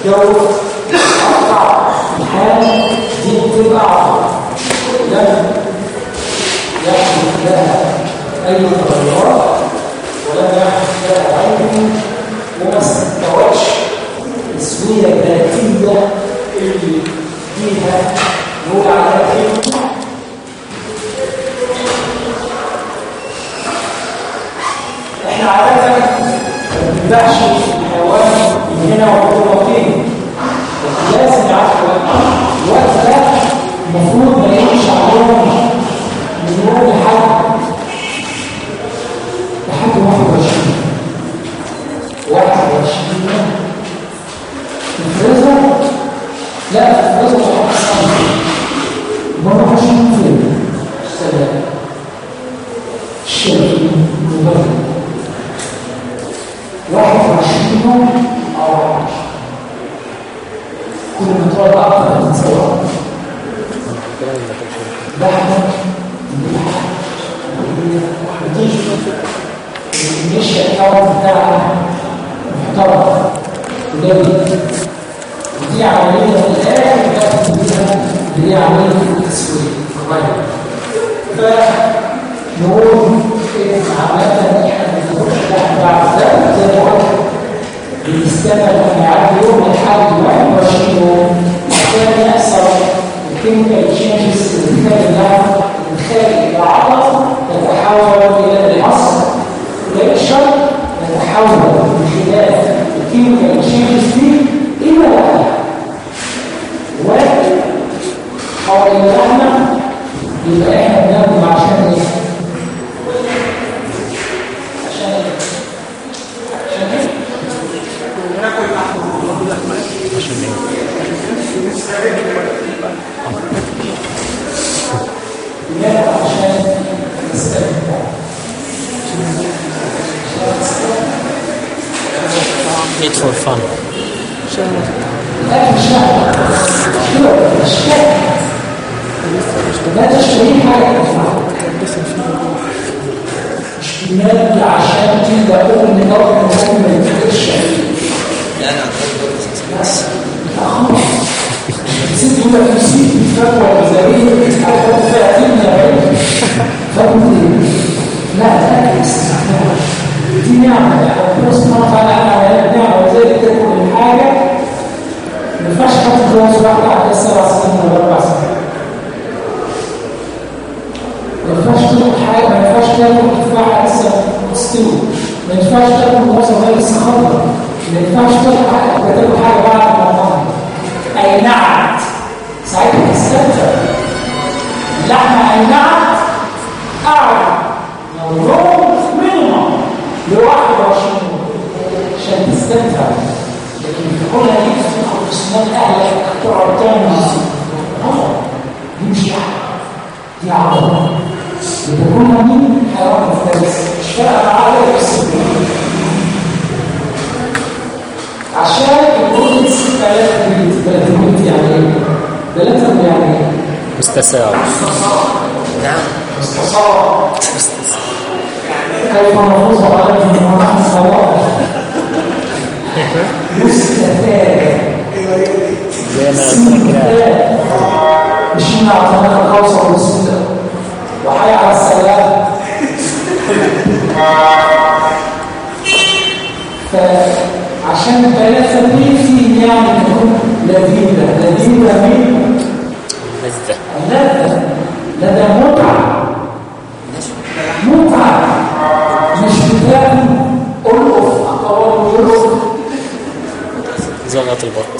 جو أقطع الحال دي بتبقى لم يحدث لها أي تغيرات ولم يحدث لها عين وما استوتش تسوية ذاتية اللي فيها نقول عليها كلمة احنا عادة ما بنبدأش الحيوان من هنا وهو فين لازم نعرف الوقت ده المفروض ما يمشي عليهم من يوم لحد لحد 21 21 الفريزر لا الفريزر مش مرة مش ممكن السلام الشيء مبارك واحد وعشرين يوم أو عشر كل ما تقعد أكثر تتصور ده حاجة مش الحوار بتاعها محترم ودولي ودي عملية في الآخر بتاعت بيها اللي هي عملية التسويق فنقول إن عملنا إحنا بنخش تحت بعد ذلك زي ما قلت بنستنى لما يعدي يوم لحد 21 يوم عشان يحصل الكيميكال تشينجز اللي كانت لها من خارج العضله تتحول الى العصب ويقشر يتحول من خلال الكيميكال تشينجز دي الى لحمه واحد حوالين اللحمه يبقى احنا بناكل عشان ايه؟ عشان ايه؟ عشان ايه؟ بناكل عشان نستمتع Eat for fun. الاكل شهوه كده اشكال لا تشتري حاجه مش بناكل عشان تبدا اقول ان ضرب المهم ما يتفكرش لا انا بس خلاص نسيت يقول لك نسيت الفتوى الغذائيه حاجه فيها كلمه بعيد فقلت لا لا استعمال دي نعمه ربنا سبحانه وتعالى على نعمه وزي تاكل الحاجه ما ينفعش تاخد جواز واحده على سبع سنين ولا اربع سنين ما ينفعش تاكل حاجه ما ينفعش تاكل تفاحه لسه مستوي ما ينفعش تاكل موزه وهي لسه خضراء ما ينفعش تاكل حاجه تاكل حاجه بعد ما تطهر اي نعت ساعتها تستمتع اللحمه اي نعت اعلى لو روم مينيمم ل 21 عشان تستمتع لكن في كل هذه تدخل في سنان اهلك تقعد تعمل دي مش لحمه دي عضله يبقى كنا مين حيوان مفترس مش فارقه معاه بس عشان الجزء الست ثلاثة ثلاثة يعني ايه؟ ثلاثة يعني ايه؟ مستساغ نعم استصار كيف نفوز على المعنى الصواب مستفاد زي ما قلت لك كده مشينا على طريق الكوثر والسودة وحي على السلام فعشان الثلاثة دي في يعني تكون لذيذة لذيذة مين؟ لذة اللذة لذة متعة متعة مش بتاكل ألقف أقوال يلقف زغط البط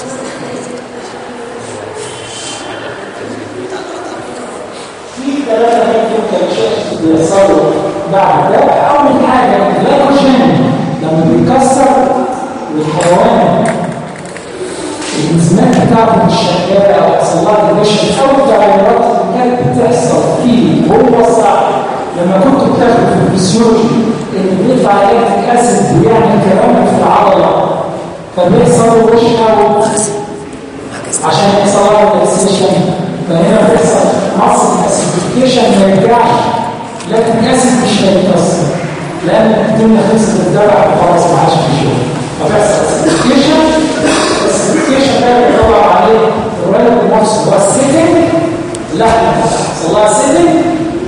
في ثلاثة ممكن كالشخص بيحصلوا بعد ده أول حاجة الجلايكوجين لما بيكسر الحيوان الانزيمات بتاعته مش شغالة أو يحصل لها ديبريشن أو التغيرات اللي كانت بتحصل فيه وهو صعب لما كنت بتاخد في الفسيولوجي اللي بيطلع لاكتيك اسيد بيعمل كرامة في العضلة فبيحصل له وش أو عشان يحصل لها ريلاكسيشن فهنا بيحصل مصر اسيديفيكيشن ما يرجعش لكن الاسيد مش هيتكسر لان الدنيا خلصت الدرع وخلاص ما عادش في شغل فبيحصل اسيديفيكيشن اسيديفيكيشن لها سيتنج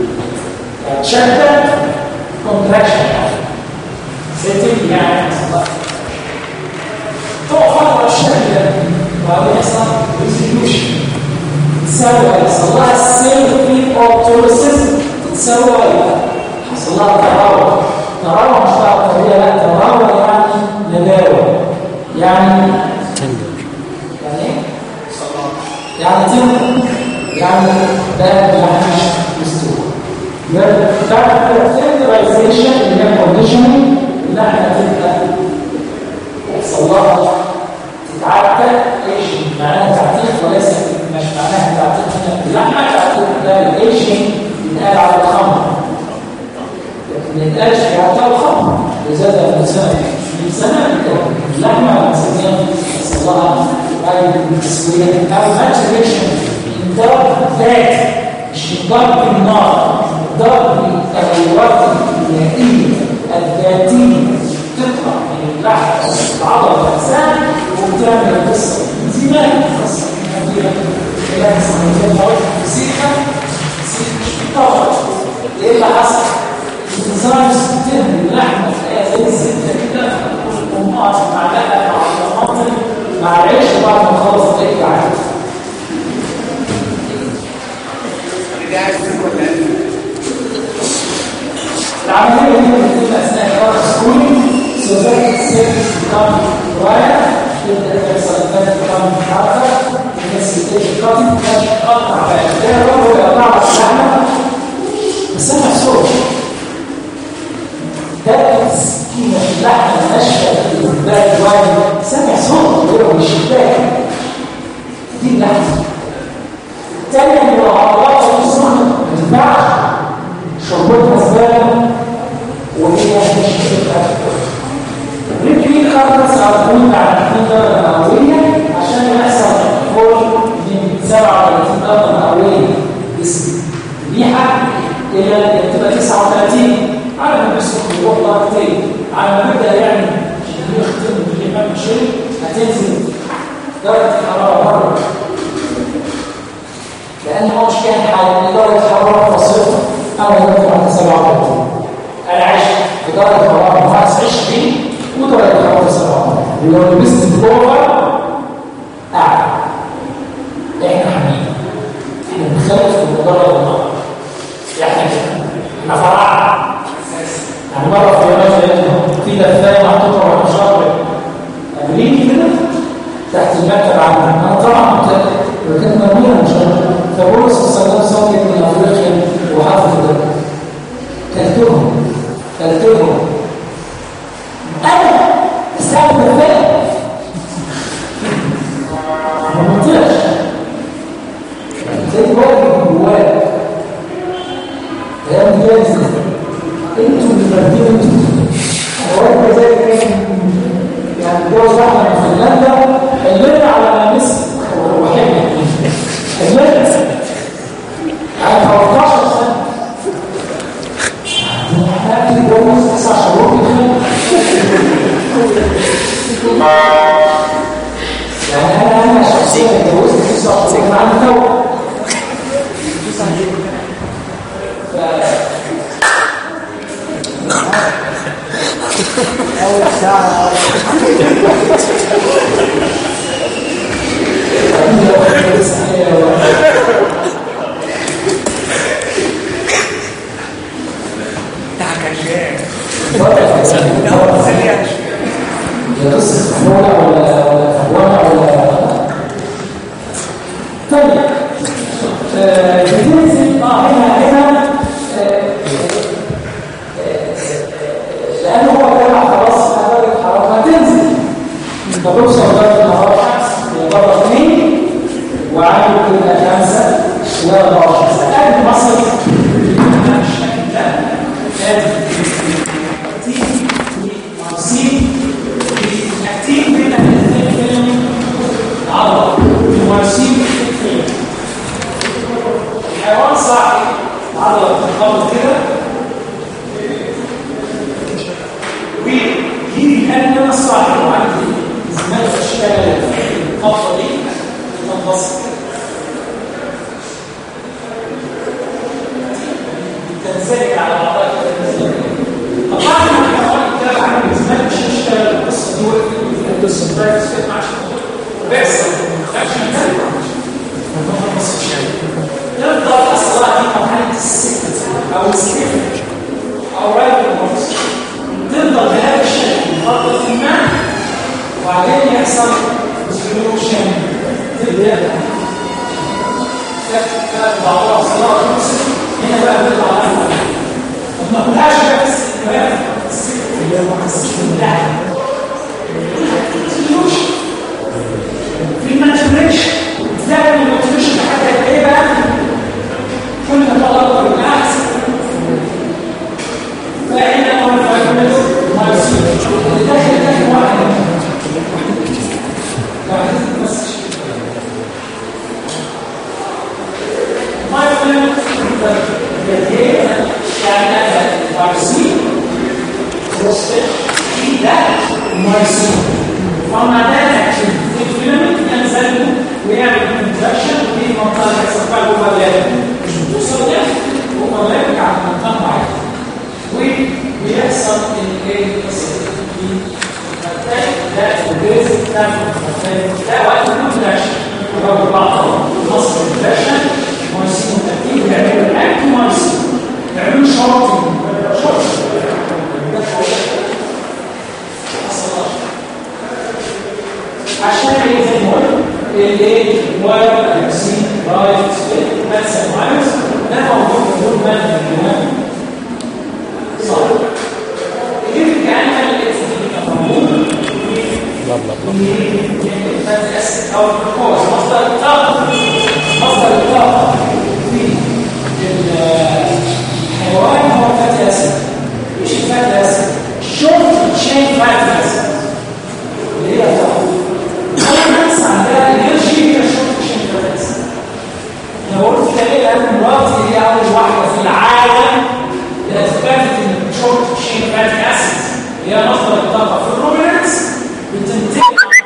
شده كونتراكشن سيتنج يعني يحصل لها تقف فتره شده وبعدين يحصل ريزوليوشن تتسوى يحصل لها سيلف اوبتوسيس تتسوى يحصل لها تراوح تراوح مش بقى طبيعي لا تراوح يعني نباوه يعني تندر يعني ايه؟ يعني تم يعني ده مش مستوى ده فيرتيلايزيشن اللي هي كونديشننج اللي احنا تبقى يحصل لها تتعدل ايش معناها تعتيق وليس مش معناها تعتيق هنا اللحمه تعتيق ده الايشنج يتقال على الخمر لكن ما يتقالش على الخمر لذلك الانسان من زمان كده اللحمه الانسانيه يحصل لها بعد التسويه او ماتريشن ضرب ذات مش ضرب النار ضرب التغيرات الكيميائيه الذاتيه تطلع من اللحم العضله الانسان وبتعمل القصه دي ما القصه كبيره خلال سنتين ثلاثه سيكا سيكا مش بتطور ايه اللي حصل؟ الانزيمز بتهمل اللحمه تلاقيها زي الزبده كده القماش معلقه مع الطماطم مع العيش وبعد ما تخلص تلاقيها عادي العملية دي بتتم أثناء إدارة سكولينج سوزات السيرفيس بتاعم رواية تبدأ تحصل الناس بتاعم حركة الناس بتيجي قطع الناس بتقطع بقى ده الرب بيقطع اللحمة بس أنا صوت ده السكينة اللحمة الناشفة الباقي وايد سامع صوت هو مش الباقي دي اللحمة الثانية من العضلات الصغيرة ما تنفعش شربتها زبالة وهي مش بتبقى رجلي خلص أقول على الدرجة الأولية عشان يحصل فوق من 37 درجة مئوية جسم ريحة إلى تبقى 39 على ما بيسكت يروح درجتين على ما بدأ يعني يختم بالإمام الشريف هتنزل درجة الحرارة مرة لأن هو مش كان حال درجة حرارة بسيطة أو درجة حرارة 37 أنا عايش في درجة حرارة ناقص 20 ودرجة حرارة 37 ولو لبست الجوهر أعلى إحنا حامين إحنا بنخالف في درجة النار إحنا كده إحنا فرعنا يعني مرة في يوم في دفاية محطوطة على شهر أمريكي كده تحت المكتب عندنا أنا طبعا كانت مرمية مش فبولس السلام صلي من أفريقيا وحافظ ده كلتهم كلتهم أنا استعمل بالفعل ما منطقش زي واجب من جواك يا مجاز انتوا اللي فاهمين انتوا انا زي كان يعني جوز واحده من فنلندا حلمنا على مصر وحلم حلمنا على 13 سنه احنا بنتجوز تسع شهور يعني انا انا شخصيا اتجوزت تسع شهور كان عندي توأم أول ساعة تحكى شيء سريع يا قصة فهولة ولا ولا فهولة ولا طيب آه، بتنزل اه هنا هنا آه، آه، لأن هو طلع خلاص درجة الحرارة هتنزل فبوصل درجة الحرارة هي بره 2 وعامل كده 5 و 14 سألت مصر بالشكل ده لازم تيجي ومرسيم اكتيف بين الاثنين عضله المرسيم الحيوان صاحي العضله بتتقبض كده ويجي الان انا صاحي وعندي زمان اشتغل القبضه دي تنبسط بيحصل اكشن تفضل اصلا في مرحله السكت او السكت او رايت النص تفضل بهذا الشكل فتره ما وبعدين يحصل سلوشن تبدا بعضها صلاه هنا بقى بيطلع لها ما كلهاش بس السكت اللي هو السكت لا سلوشن في الماتوريشن ازاي الماتوريشن حاجه ايه بقى كل ما طلب بالعكس فهنا هو الفايبرز مايسين اللي داخل داخل واحد واحد بس مايسين يعني الفايبرسين وصفت في ده مايسين فما ده الفيلامنت ينزل ويعمل كونتراكشن ودي منطقه يحصل فيها اوفرلاب مش بتوصل ده اوفرلاب على منطقه معينه وبيحصل الايه ده البيزك بتاع ده وقت الكونتراكشن هو بعض مصر كونتراكشن مايسين متأكيد بيعملوا الاكت مايسين بيعملوا شورتنج عشان ايه زي ما قلت الايه واير اكسين رايت سبيت ماكس ماينس ده موجود في دول مان الجمال صح يجيب كأنها الاكس دي موجود بلا بلا بلا فاتي اسيد او الجلوكوز مصدر الطاقه مصدر الطاقه في الحيوان هو فاتي اسيد مش الفاتي اسيد شورت تشين فاتي اسيد اللي هي الطاقه الناس عندها انرجي هي شورت تشين فاتي اسيد انا قلت كده لان مراتي هي اول واحده في العالم اللي اثبتت ان الشورت تشين فاتي اسيد هي مصدر الطاقه في الروبرنس بتنتهي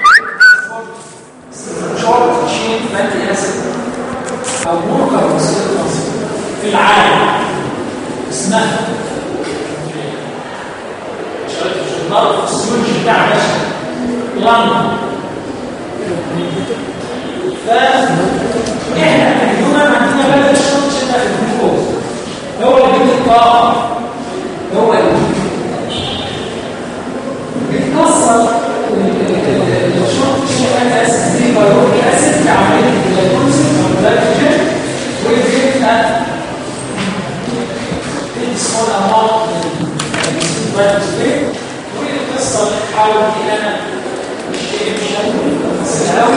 شورت تشين فاتي اسيد او مركب في العالم اسمها الضرب السيولوجي بتاع باشا لندن فاحنا اليوم عندنا بدل الشورت تشين في الجلوكوز هو اللي بيدي الطاقه هو اللي بيتكسر الشورت تشين فاتي اسيد دي بايوريك اسيد في عمليه الجلوكوز او الجلايكوجين وبيبقى small amount من الفيتامين والقصه اللي بتحاول ان انا مش مش بس قوي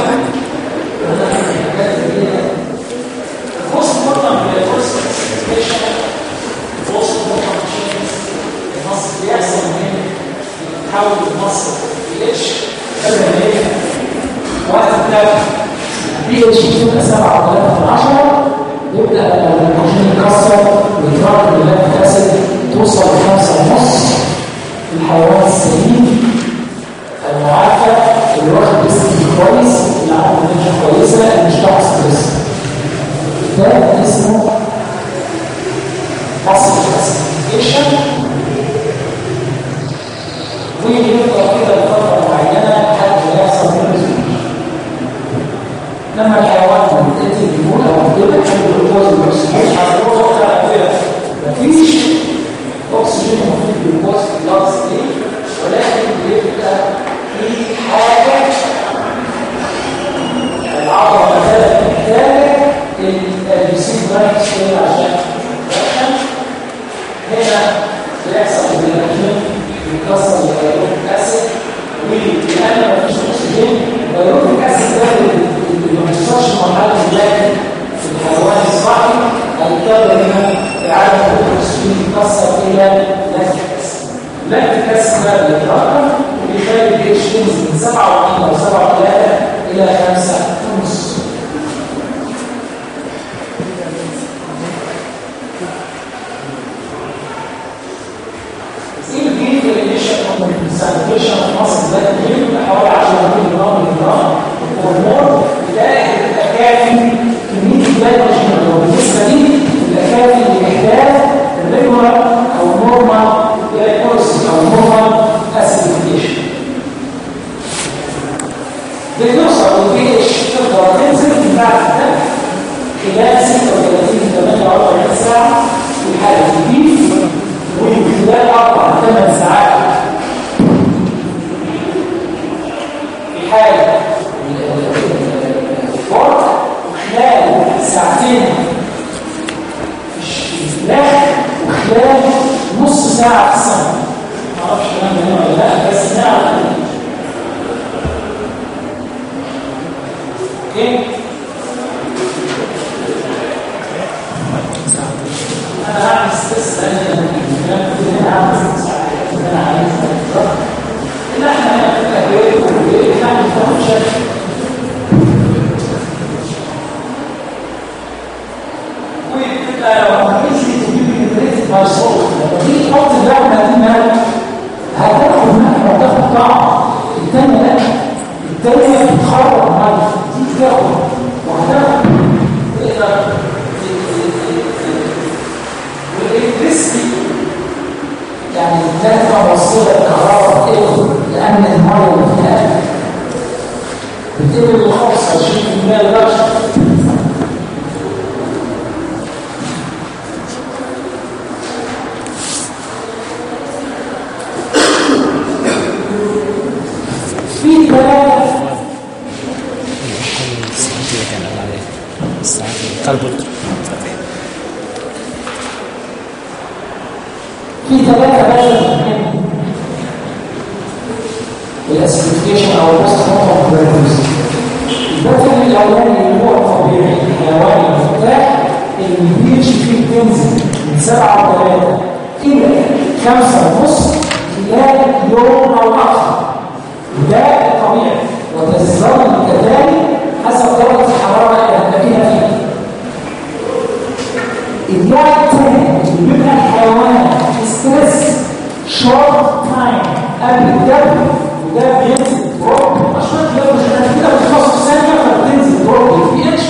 فوس مورتم بالفوس سبيشال فوس مورتم النص بيحصل من بتحول النص اتش واحد ده بي اتش بتبقى 7 من 10 يبدا الهيدروجين يتكسر ويتراكم اللاكتيك اسيد توصل لخمسة ونص في الحيوان السليم المعافى اللي واخد بيستنج كويس اللي عنده نتيجه كويسه اللي مش تحت ستريس ده اسمه مصر كلاسيفيكيشن ويفضل كده لفتره معينه لحد ما يحصل منه لما الحيوان بيبتدي بيموت او بيبقى عنده جلوكوز والاكسجين هتروح وقت على كده مفيش اكسجين موجود جلوكوز في البلاد ستريم ولكن بيبقى في حاجه العضله مثلا محتاجه البيسين برايت شويه عشان هنا بيحصل الجلوكوز بيكسر البيروتيك اسيد ولان مفيش اكسجين البيروتيك اسيد ده اللي ما بيوصلش مرحله اللاكن في الحيوان الصاحي هيضطر هنا اعاده الاكسجين يتكسر الى لاكتيك اسيد لاكتيك اسيد ده بيتراكم وبيخلي البي اتش تنزل من 7 او 7 الى 5 ونص السانيتيشن في مصر ده كبير حوالي 10 جرام جرام هرمون ده يبقى كافي كميه الجلايكوجين لو بالنسبه لي يبقى كافي لإحداث الريجولار او نورمال جلايكوز او نورمال اسيديفيكيشن بنوصل والبي اتش تقدر تنزل من بعد ده خلال 36 48 ساعه في حاله البيف وخلال اربع ثمان ساعات في حاله الفرق خلال ساعتين لا وخلال نص ساعة في السنة ما اعرفش الكلام ده هنا ولا لا بس نعرف اوكي انا هعمل ستريس لان الكلام كله هنا هعمل ستريس انا عايز لا احنا هنعمل ايه وايه نعمل فانكشن وبتبقى لو easy to be penetrated by salt لما تيجي تحط اللحمه دي مال هتاخد مهما وتاخد طعم التانية لا التانية بتخرج مال دي تاخد وهتاخد تقدر والالكتريستي يعني لازم اوصلها الكهرباء بتقل لان الميه اللي فيها بتقل ل 25% لدرجه في ثلاثة الساعات اللي كان قال عليها الساعات اللي تربط في ثلاثة باشا الاسيديفيكيشن او البوست هومو بريدوز الباترن الاولاني اللي هو الطبيعي الحيواني المفتاح اللي البي اتش فيه بتنزل من 7 3 الى 5 ونص خلال يوم او اكثر وده الطبيعي وتزداد كذلك حسب درجه الحراره اللي هتلاقيها فيه النوع الثاني اللي بيبقى الحيوان ستريس شورت تايم قبل الدم وده بينزل دروب عشان كده مش انا كده بتخصص ثانيه فبتنزل دروب البي اتش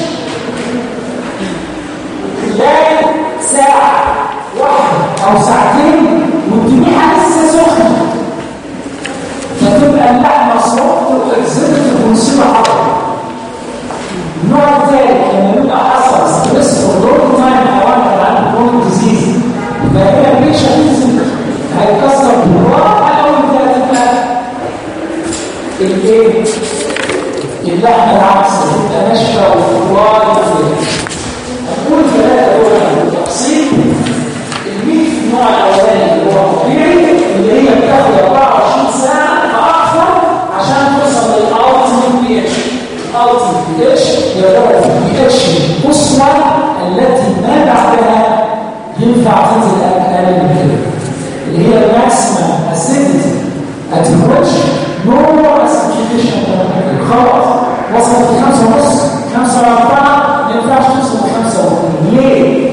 خلال ساعه واحده او ساعتين والجميع لسه سخنه فتبقى اللحمه صوت واكزيبت ونصيبها حركه النوع الثالث لما يبقى حصل ستريس فور لونج تايم حيوان كان عنده كرونيك ديزيز فهي الريشه تنزل هيتكسر بالراحه او انت هتبقى الايه؟ اللحمه العكس تبقى ناشفه وفضلات هنقول ثلاثه دول بالتفصيل الميت في النوع الاولاني اللي هو الطبيعي اللي هي بتاخد 24 ساعه فاكثر عشان توصل للالتيميت بي اتش الالتيميت بي اتش هي درجه البي اتش القصوى التي ما بعدها ينفع تنزل اقل من كده اللي هي الماكسيمم اسيدتي at which no more acidification خلاص وصلت ل 5 ونص 5 و4 ما ينفعش توصل ل 5 ليه؟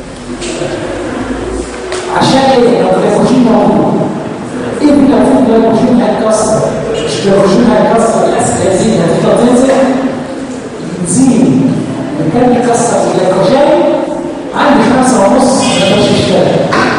عشان ايه؟ لو الجلايكوجين موجود ايه لو في الجلايكوجين هيتكسر مش الجلايكوجين هيكسر الاسيد هيزيد هتفضل تنزل الانزيم اللي كان يكسر الجلايكوجين عندي خمسة ونص ما يقدرش يشتغل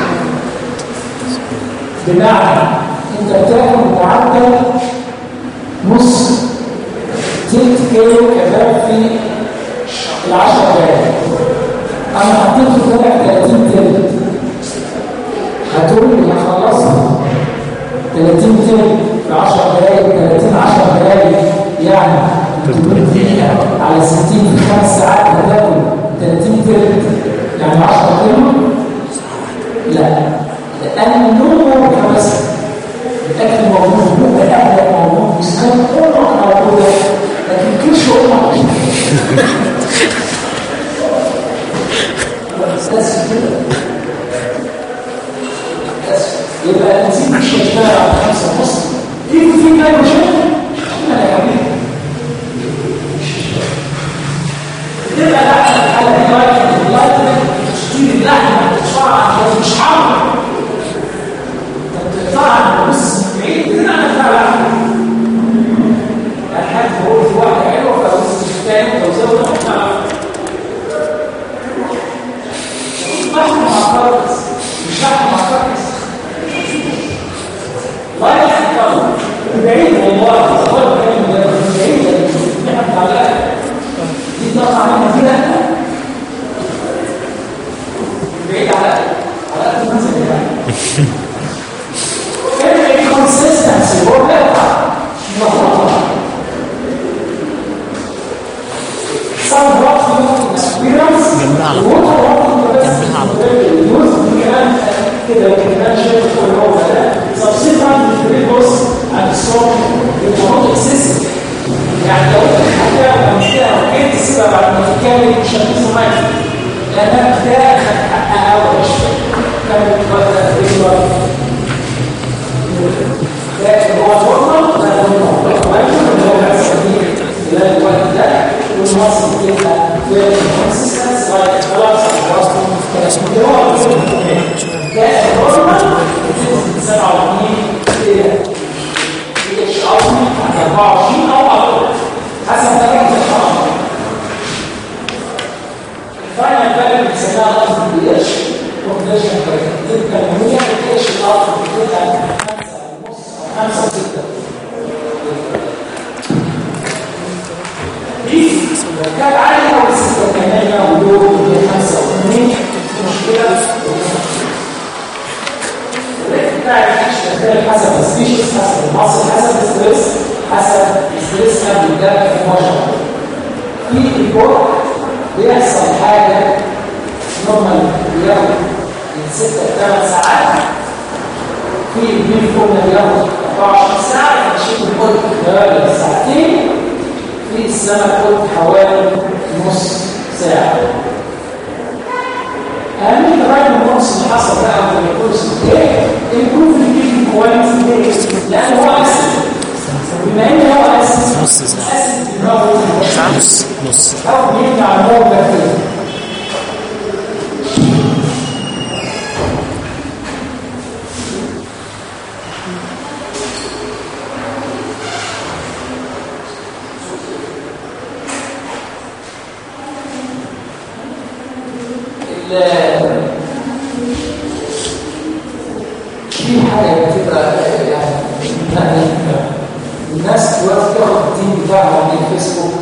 بمعنى انت بتاكل معدل نص تلت كيلو كباب في العشر دقايق انا حطيت في طلع 30 تلت هتقول لي هخلصها 30 تلت في 10 دقايق 30 10 دقايق يعني 300 دقيقة على 60 في 5 ساعات هتاكل 30 تلت يعني 10 كيلو لا لأن النوم كمثل الأكل موجود بقى الأهل موجود بسكان أمك موجودة لكن كيش أمك بس كده بس يبقى الانزيم مش هيشتغل على خمسة ونص تيجي في جلايكوجين انا يا حبيبي تبقى لحمه الحاله دي لايك اللايك تشتري اللحمه بتقطعها مش حمرا بتقطعها بص بعيد كده عن الفرع الحاج بقول في واحده حلوه فبص الثاني لو زودنا بتاع لحم مع كركس مش لحم مع كركس لا يحتمل بعيد والله صار بعيد بعيد الصن رابط اكسبيرينس جنبها على طول. الووتر رابط بس جنبها على طول. اليوز كمان كده كمان شايف كل هو ده سبسيكونت بص على الصوت الووتر سيستم يعني لو انت حاجه مشكله وكانت تسيبها بعد ما تتكلم مش هتحس معاك لانك ده خد حقها ولا شيء كان بقى تقريبا لكن هو الوطن ده هو الوطن اللي هو بيستخدم خلال الوقت ده والمصر فيها فيها كونسيستنس لايك خلاص خلاص ده هو ده الوطن 87 كده اتش ار 24 او اكتر حسب درجه الحراره الفاينل فاليو بنسميها لفظ البي اتش كونديشن تبقى المية الاتش ار بتبقى 5 او 6 دي كانت عالية أو ستة كمان ودور من خمسة وثمانين مشكلة الريت بتاع الاتش بيختلف حسب السبيشيز حسب المصل حسب الستريس حسب الستريس قبل ده في المشروع في الجرعة بيحصل حاجة نورمال بياخد من 6 ل 8 ساعات في البيل كنا بياخد 24 ساعة يعني شيء الكل خلال ساعتين في السمك قلت حوالي نص ساعة أهم الغاية من النص اللي حصل بقى من الكورس ايه؟ improve the feeding quality ليه؟ لأن هو أسد بما إن هو أسد نص ساعة أسد بيموت ساعة نص نص أو بيمنع الموت بكتيريا ال- في حاجة بتبقى يعني الناس دلوقتي تاخد التيم بتاعها من الفيسبوك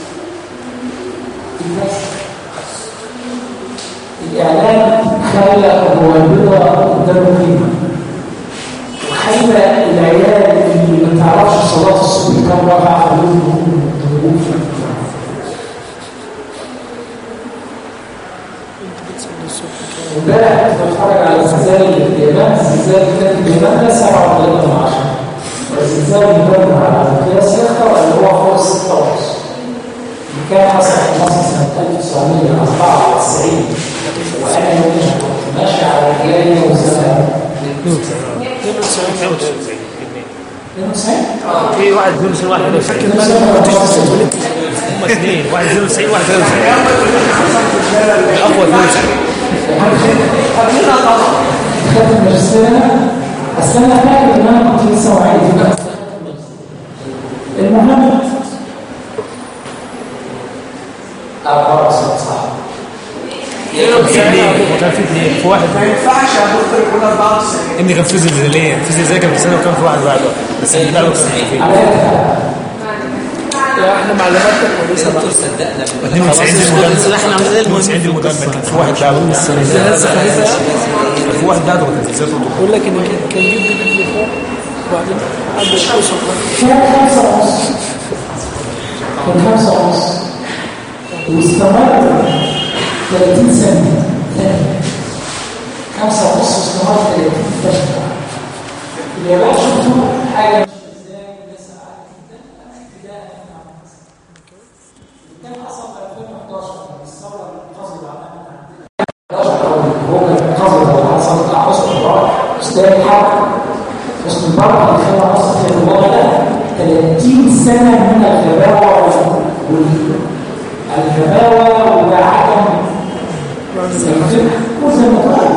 الناس الإعلام خلى الموهبة قدام قيمة وخلى العيال اللي ما تعرفش صلاة الصبح كام ركعة قلوبهم امبارح كنت بتفرج على زلزال اليابان الزلزال اللي كان في اليابان ده 7 من 10 والزلزال اللي كان على قياس يخطر اللي هو فوق 6 ونص اللي كان حصل في مصر سنة 1994 وأنا يوميها كنت ماشي على رجلي وزمان 92 في واحد 92 واحد 93 هم اثنين واحد 92 واحد 93 اقوى 92 خدت الماجستير انا بس انا فاكر ان انا كنت لسه وعيد المهم أربعة صح في اثنين وكان في اثنين في واحد ما ينفعش يا دكتور يكون 94 ابني كان في زلزالين في زلزال كان في سنه وكان في واحد بعده بس اللي بعده كان في على احنا معلوماتنا كويسه بقى دكتور صدقنا 92 دي المدرب احنا عاملين 92 دي المدرب كان في واحد بعده كان في واحد بعده كان زلزال في الطول بقول لك ان كان كان جدي جدي فوق وبعدين حد يخش كان خمسة ونص كان خمسة ونص واستمر 30 سنة تاني خمسة ونص واستمر 30 سنة اليابان شفتوا حاجة مش ازاي لسه قاعد ابتداء كان حصل في 2011 لما الثورة القذرة عملها هو كان قذرة اللي حصلت على حسن مبارك استاذ حرب حسن مبارك اللي خلى مصر في الوضع ده 30 سنة من الغباوة وال- الغباوة وعدم وزي ما قال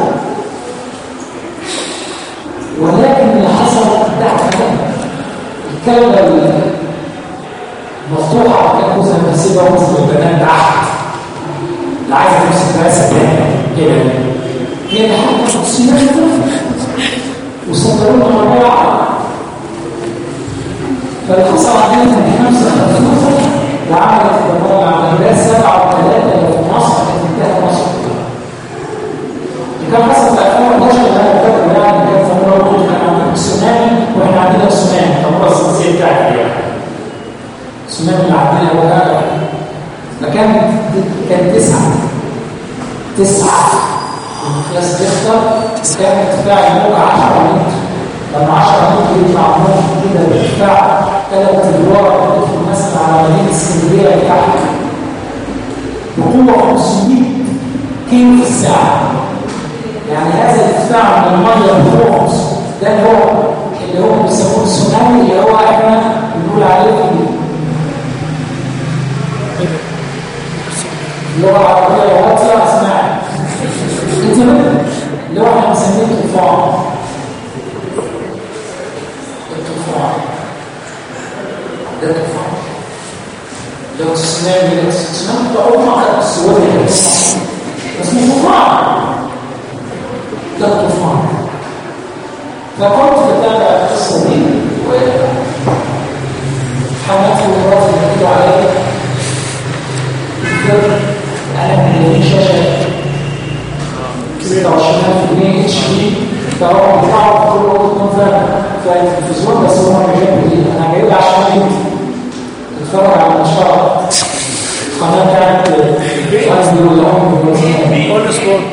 ولكن اللي حصل ده كمان الكلمة المفتوحة كان جزء من السيدة وصل البنات ده عهد اللي عايز تمسك راسك كده هي اللي حتى شخصيات وصدروا لنا مراجعة فاللي حصل عندنا من 55 وعملت المراجعة على الناس 7 و3 اللي في مصر كانت انتهت مصر اللي كان حصل في 2011 اللي انا فاكر يعني كان في مرة كان عندنا تسونامي واحنا عندنا تسونامي كان الرئيسية بتاعتي يعني التسونامي اللي عندنا وقع مكان 9 المقياس بيختار كان ارتفاع الموج 10 متر لما 10 متر يطلع موج كده بارتفاع ثلاث ادوار يدخل مثلا على مدينه اسكندريه تحت بقوه 500 كيلو في الساعه يعني هذا الارتفاع من الميه الفوق ده اللي هو اللي هو بيسموه السونامي اللي هو احنا بنقول عليه اللغه العربيه واطيه اسمها اللي هو احنا بنسميه الطوفان الطوفان ده الطوفان لو تسونامي لو تسونامي بتعود مع السواد اسمه طوفان ده الطوفان فكنت بتابع القصه دي وحماتي ومراتي بيقولوا عليا انا من شاشه 26000 جنيه اتش دي فهو بيطلعوا كل وقت في التلفزيون بس هم مش جايين انا جايب عشان انت تتفرج على النشاط القناه بتاعت قصدي ولا هم اون سبورت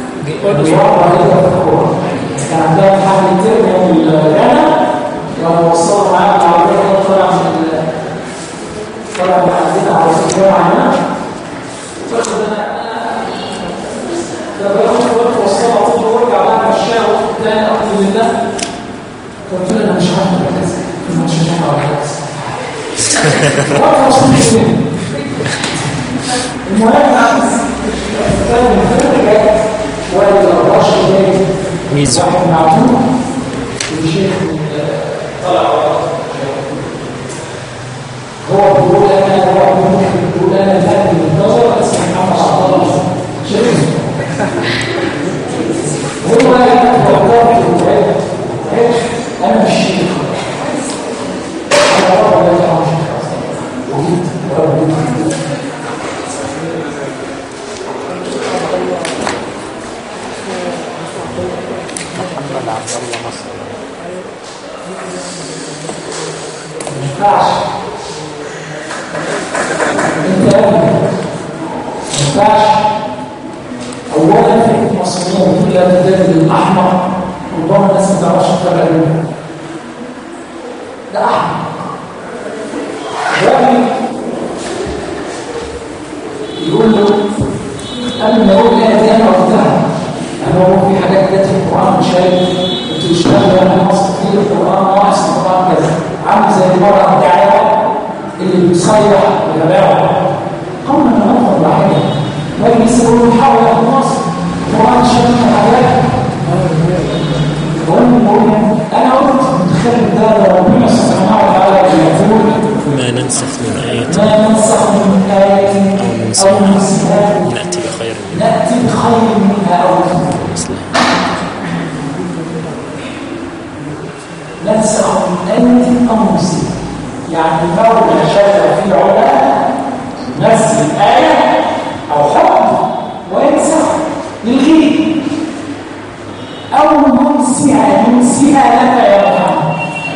كان عندها امتحان الترم يوم الغنى لما وصلوا معايا العربيه طلع من طلع من عندنا على الجامعه هنا فاخد انا فبقى وقت وصلها طول وارجع بقى مشاها وقت تاني اقول لله قلت له انا مش عارف كذا انا مش عارف على كذا وقت وصلت فين المهم كان الفرق جاي وادي الأرباش جاي ميزو. واحد معلوم والشيخ طلع هو بيقول انا واحد ممكن بيقول انا ذهبي منتظر بس محمد عبد الله شيخ هو يقدر انا مش شيخ انا رب لا يعلم وجيت رب محمد عبد الله مصر ما ينفعش انت ما ينفعش اولا في المصريين تقول لك الدم الاحمر ربما الناس ما تعرفش تفرق بينهم ده احمر راجل يقول له قبل ما يقول لها دي انا قلتها يعني هو في حاجات جت في القران مش شايف انت مش فاهم انا نص كتير القران ناقص القران كذا عامل زي المرأة بتاعتها اللي بتصيح وجماعه قوم من نقطة واحدة مجلس يقولوا حاول ياخد مصر القرآن شايف حاجات وهم بقول انا قلت متخيل ده لو ربنا سبحانه وتعالى يقول ما ننسخ من آية ما ننسخ من آية أو ننسها نأتي بخير نأتي بخير منها أو مثلها ننسخ من آية أو ننسها يعني المولى شرع في علماء نزل آية أو حكم وينسخ للغيب أو ننسها ننسها لك يا محمد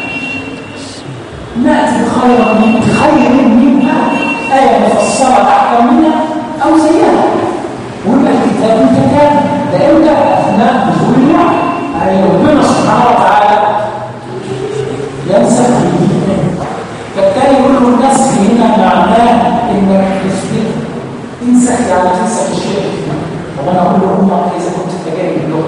نأتي بخير من بخير منها آية مفصلة أحكم منها أو زيها ويبقى الكتاب متكامل ده إمتى؟ أثناء نزول الوحي يعني ربنا سبحانه وتعالى ينسخ الإيمان فالتالي يقول له النسخ هنا معناه إنك تثبت تنسخ يعني تنسخ الشيء طب أنا أقول له هم إذا كنت تجاهل اللغة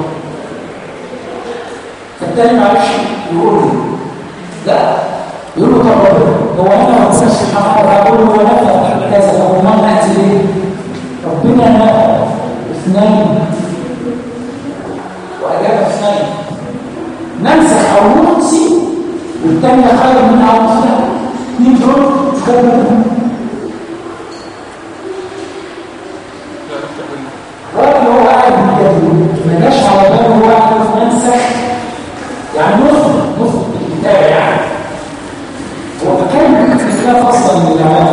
فالتالي معلش يقول له لا يقول له طب هو انا ما انساش سبحانه وتعالى اقول له هو انا كذا هو ما ناتي ليه ربنا نادى اثنين واجاب اثنين ننسخ او ننسي والثانيه خير منها او مثلها مين دول خير منهم الراجل هو قاعد بيجادل ما جاش على باله هو قاعد ننسخ يعني نثبت نثبت الكتاب يعني هو كان خلاف اصلا من العالم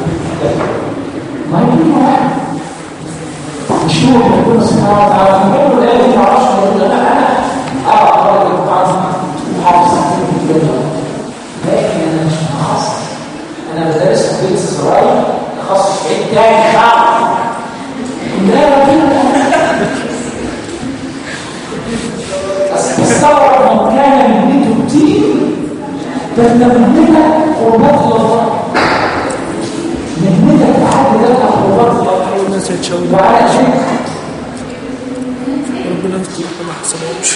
ما يكون واحد مش هو ربنا سبحانه وتعالى في غير الايه دي ما اعرفش يقول انا انا ارى قرار بتاع محافظ لكن انا مش متخصص انا بدرس في بيت اسرائيل تخصص في عيد تاني صعب لا لا فالنمذجة قربات الله نمذجة تعدي لها قربات الله الناس يتشاور وعلى شيء ربنا يستر ما حسبهمش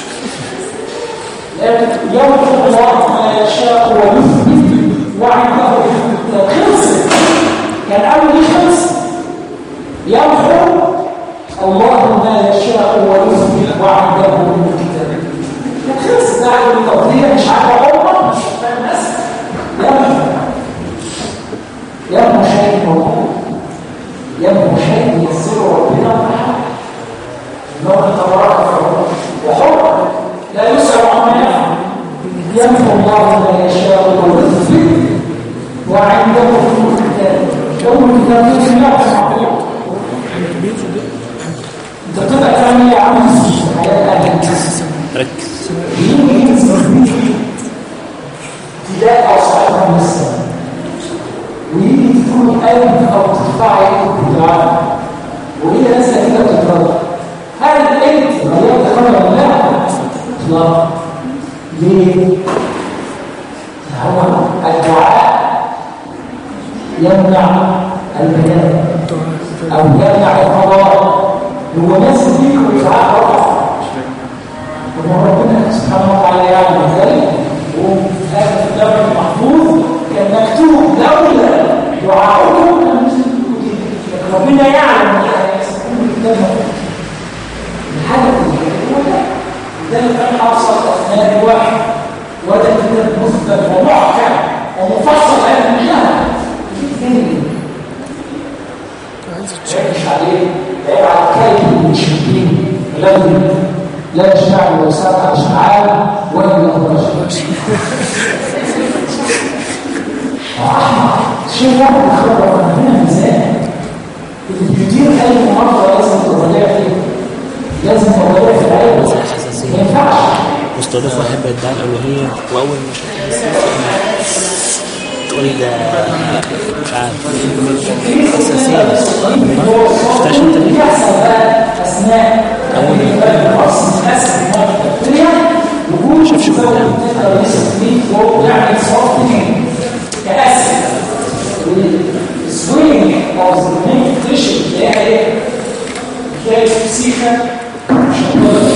يمحو الله ما يشاء ويثبت وعنده خلص كان اول خلص يمحو الله ما يشاء ويثبت وعنده الكتاب كان خلص ده عدم التوضيح مش عارف عمر مش فاهم الناس يمحو يمحو شيء موجود يمحو شيء يسره ربنا معاه نوع تبارك وحر لا يسأل عما يفعل يمحو الله ما يشاء ويثبت وعنده أم الكتاب أم الكتاب ليس يعرف انت طلع تعمل ايه يا عم حياة أهل ركز ابتداء أو صحيحة من السنة ويجي تكون قلب أو ترفعي بالدعاء وهي لسه كده بتتغير هل انت غيرت خبر ولا لا؟ اطلاقا ليه؟ هو الدعاء يمنع البيان او يمنع القضاء هو ناس فيك والدعاء رفع وما ربنا سبحانه وتعالى يعلم ذلك وهذا الكتاب المحفوظ كان مكتوب لولا دعاؤكم لم تسلكوا دينكم ربنا يعلم ان هيكون الكتاب مكتوب الحدث الأولى ذلك كان حصل أثناء واحد وده كتاب مثبت ومحكم ومفصل هذا المشاهد في اثنين شاكش عليه عيب على الكلب المشركين الذي لا يجمع له سبع اشعاع ولا له رجل شيء واحد خبر هنا ميزان اللي بيدير اي مرضى لازم تراجع فيه لازم تراجع في العيب ما ينفعش مستضيف واحد بيدعي الألوهية وأول ما شاف تقول ده مش عارف أساسية شفتهاش أنت ليه؟ يحصل بقى اثناء اصل اسم البكتيريا وجود شافش سبب تقدر يسميه فوق يعني صوتين كاسيد السوينج او النيوتريشن اللي هي ايه؟ تلاقي فسيخه شطاره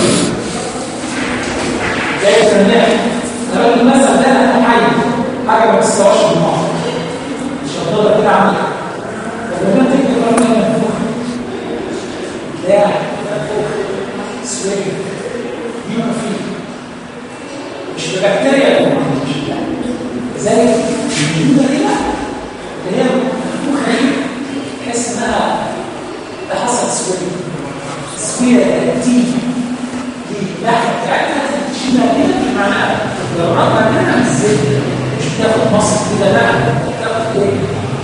زي الفنان لما المثل ده انا حي حاجه ما تستواش بالمعنى الشطاره كده عامله لما تكتب رقم منفوخ لا سوينج بما فيه مش ببكتيريا زي الجمله دي لا اللي هي مخيل تحس انها ده حصل سوينج سوية تي دي الناحيه بتاعتها تشيلها كده مش معناها لو ربنا كده عن الزيت مش بتاخد مصر كده لا بتاخد ايه؟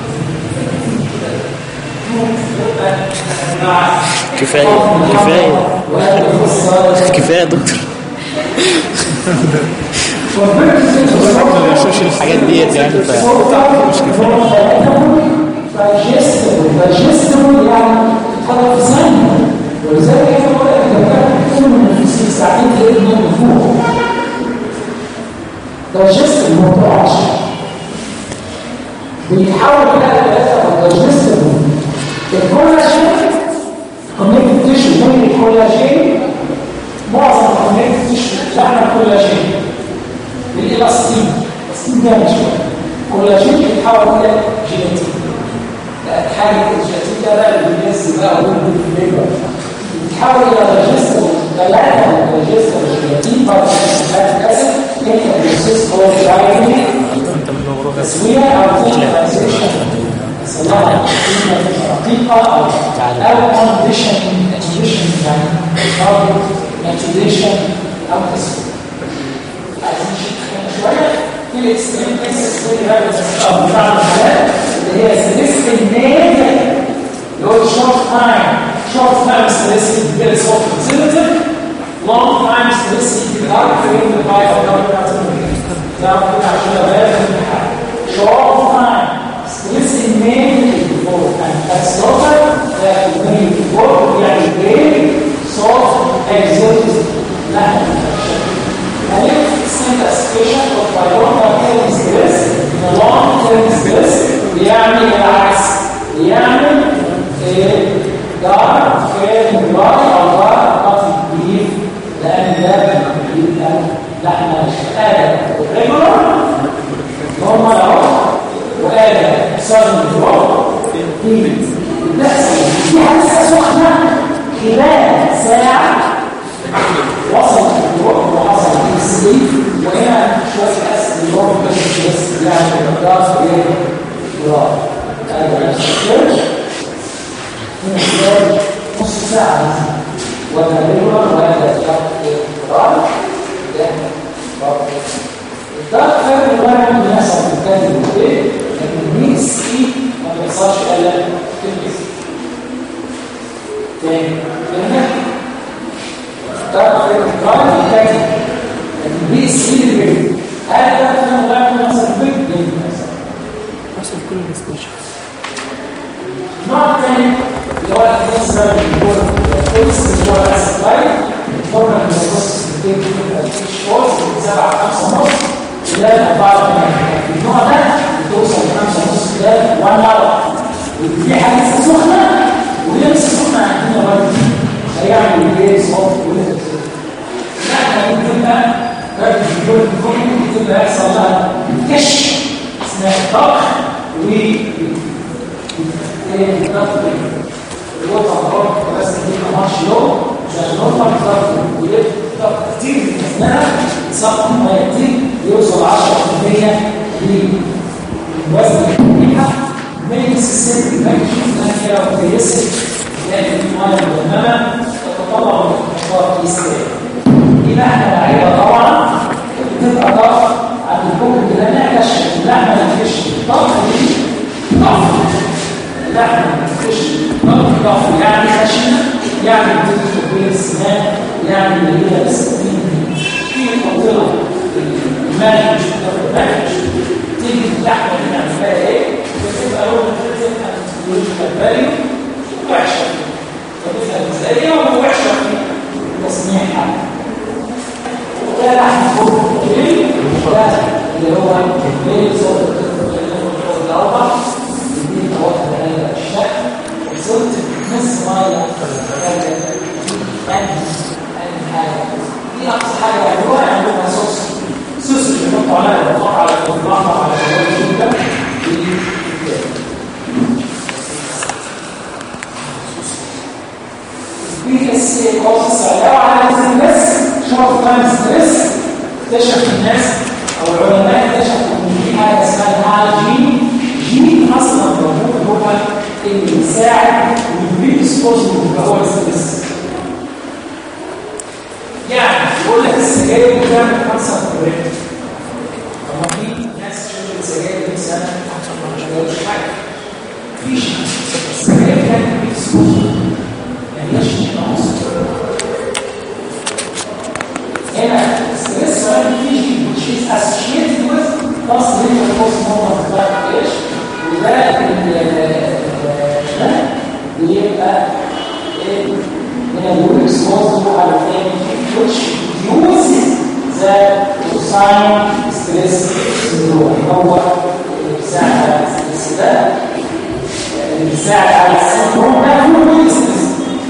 كفاية كفاية كفاية يا دكتور ما بيشوفش الحاجات ديت يعني ف مش كفايه دايجستبل يعني حاجه في ثانيه ولذلك انا بقول لك لو كان كل من في ساعتين تلاقي النوم فوق دايجستبل ما بتقعش بيتحول كده لثلاثه دايجستبل الكولاجين كونكتيف تيشو من الكولاجين معظم الكونكتيف تيشو بتاعنا كولاجين بالالاستين الاستين جامد شويه كولاجين بيتحول الى جيلاتين بقت حاجه الجيلاتين ده بقى اللي بينزل بقى وينزل في الليبر بيتحول الى ريجستر ثلاثه ريجستر جيلاتين بعد الفاتيك اسيد يمكن البروسيس هو الدرايفنج تسويه او ترانزيشن صلاح دقيقه او او كونديشن كونديشن يعني او ماتيوريشن او تسويه عايزين نشوف شويه في الاكستريم كيسز اللي هي بتاع الحالات اللي هي ستاتستيك نيم اللي هو شورت تايم شورت تايم ستاتستيك فيري سوفت سيمتر لونج تايم ستاتستيك هارد فريم باي او ده كده عشان ابقى شورت تايم ستاتستيك نيم فور and that's total that we work يعني very soft exercise لا And if synthesis patient of biological chemistry دار كان دراي او دار قطع بيف لان ده بيبقى لحمه آلة ريجولار نورمال اهو وآلة سادن دروب بتحصل في حادثه سخنه خلال ساعه وصل الدروب وحصل السليب وهنا شويه اسد الدروب بس بس يعني الدرس ايه دراي هذا نفس الشيء من خلال نص ساعة ولا ريجولار ولا اضطرار الضغط فاكر الواحد من يحصل في الكاتب ايه لكن مين سي ما بيحصلش الا في الجسم تاني فهمنا الضغط فاكر الواحد من الكاتب لكن مين سي اللي بيجي هل ده فاهم الواحد من يحصل في الجسم حصل كل الاستشهاد النوع الثاني اللي هو الانسان الكورس اللي هو الاسبلاي الفورمال اللي بص بتبقى شورت من 7 5 ونص خلال 4 النوع ده بتوصل ل 5 ونص خلال 1 اور ودي حاجه سخنه وليه سخنه عندنا برضه هيعمل ايه صوت وليه لا احنا ممكن بقى درجه الجهد ممكن تبقى يحصل لها كشف اثناء الطبخ و الوضع الضغط بس دي ماتش لو عشان نرفع الضغط ويبقى كتير من اثناء سقط الميه كتير يوصل 10% للوزن الريحه من السيستم اللي شفنا كده كويسه لكن الميه المدممه تتطلع من الاحباط الاستاذ يبقى احنا لعيبه طبعا بتبقى ضغط عند الكوكب اللي انا كشف اللحمه اللي فيش الضغط دي ضغط اللحمه مش ضغط ضغط يعني خشنه يعني بتدخل بين السنان يعني اللي هي السنين في قطره المال مش بتاخد تيجي اللحمه دي نعمل فيها ايه؟ بتبقى لون بتبقى فاليو وحشه فبتبقى مزايه ووحشه في تصنيعها وده لحم فوق طويل وده اللي هو الليل صوت الاربع دي توقف هذا الشكل وصلت نص ميه دي اقصى حاجه يعملوها يعملوها صوص صوص اللي بيحطوا عليها البطاطا على البطاطا على الجوال بي اس اي كورس لو على الستريس شورت تايم ستريس اكتشف الناس او العلماء اكتشفوا ان في حاجه اسمها الجين جين اصلا موجود هو اللي بيساعد وبيديسبوز هو الستريس يعني يقول لك السجاير بتعمل كانسر كبريت طب ما في ناس شربت سجاير 100 سنه ما عملتش حاجه مفيش السجاير كانت بيديسبوز يعني ايش ناقص هنا الستريس كمان بيجي which is associated with loss rate of post mortem blood age وده ده بيبقى هنا بيقول exposed على الثاني which uses the sign stress syndrome هو اللي بيساعد على الستريس ده اللي بيساعد على السندروم ده هو الستريس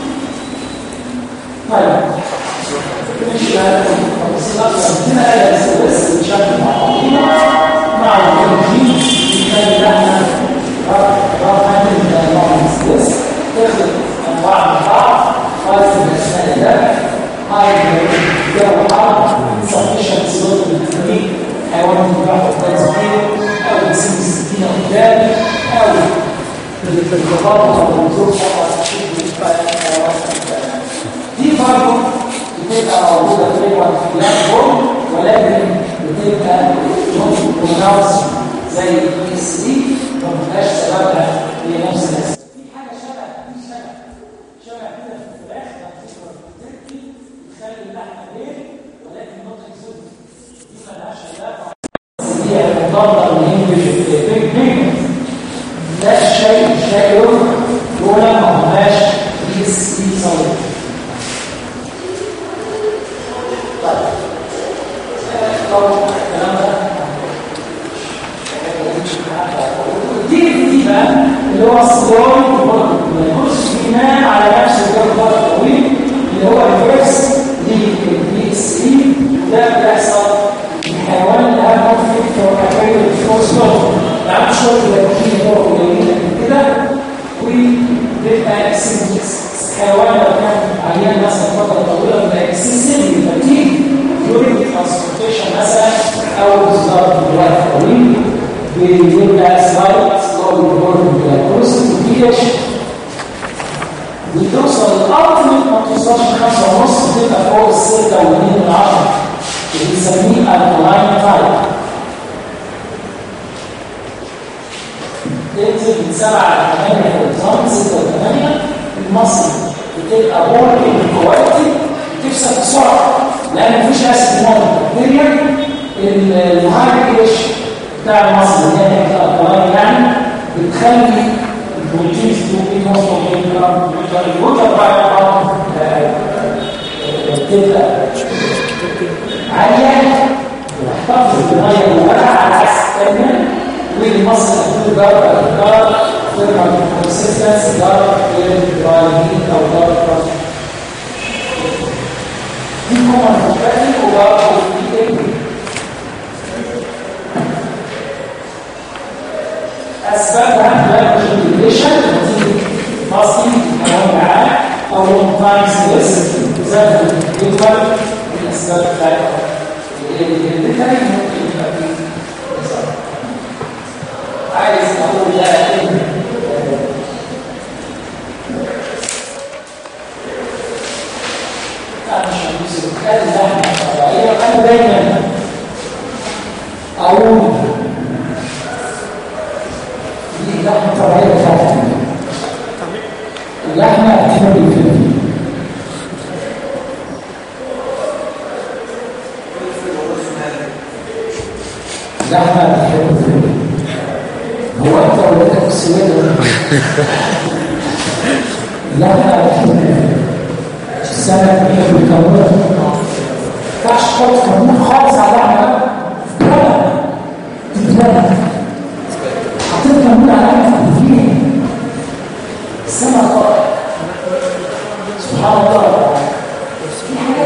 طيب مش هنا آلة بس بشكل معقولين مع الكلمين بيخلي لحنا رقم من نوع الستريس تاخد أنواع من بعض خالص من أثناء الدم هاي جو حر sufficient صوت الفريق حيوان مباح قدام صغير أو بسن الستين قدام أو في الضباط أو المنظور فقط دي برضه بتبقى موجودة في البلاتفورم ولكن بتبقى موناوس زي الاي اس دي ما بتبقاش سببها هي نفس الناس في حاجة شبه في شبه شبه كده في الفراخ لما تكبر بتركي بتخلي اللحمة ليه ولكن نقطة زود دي ملهاش علاقة هي مضادة للانجلش بيج بيجمنت ده الشيء الشيء دول ما هماش اي اس دي صوت دي دي بقى اللي هو الصدام الكرسي بناء على وبيبقى حيوان لو كان عيان مثلا فتره طويله بيبقى اكسسيفلي فتيج during transportation مثلا او بالظبط وقت طويل بيبقى سلايد سلو بورد جلايكوسيس وبيش بتوصل الالتيميت ما توصلش 5 ونص بتبقى فوق ال 6 و2 من 10 اللي بنسميه الكلاين تايب تنزل من 7 ل 8 في النظام 6 و 8 المصري بتبقى بوركينج كواليتي بتفسد بسرعه لان مفيش اسيد موديل بكتيريا الهاي ايش بتاع المصري اللي هي الكلاين يعني بتخلي البروتينز دي توصل الوتر بقى بتبقى عاليه وتحتفظ بالميه المولعه على عكس الثانيه والمصل تكون درجه الدار ترجع للكونسستنس درجه للدرايين او درجه دي كومن بروبرتي وبرضه في اسبابها لايكوجينيشن نتيجه فاصل حيوان معاه او لونج تايم ستريس زاد الجدول الاسباب بتاعتها الهيريديتري ممكن يبقى فيه عايز اقول ده ان انا مش هنسى كان لحمه طبيعيه انا دايما اقول دي لحمه طبيعيه بتاعتي اللحمه بتحب الفلفل اللحمه بتحب الفلفل هو انت ولادك السويد اللحمه بتحب الفلفل السمك بيحب الكمون ما ينفعش تحط كمون خالص على اللحمه ولا تتلم حطيت كمون على اللحمه فيه السمك طارق سبحان الله في حاجات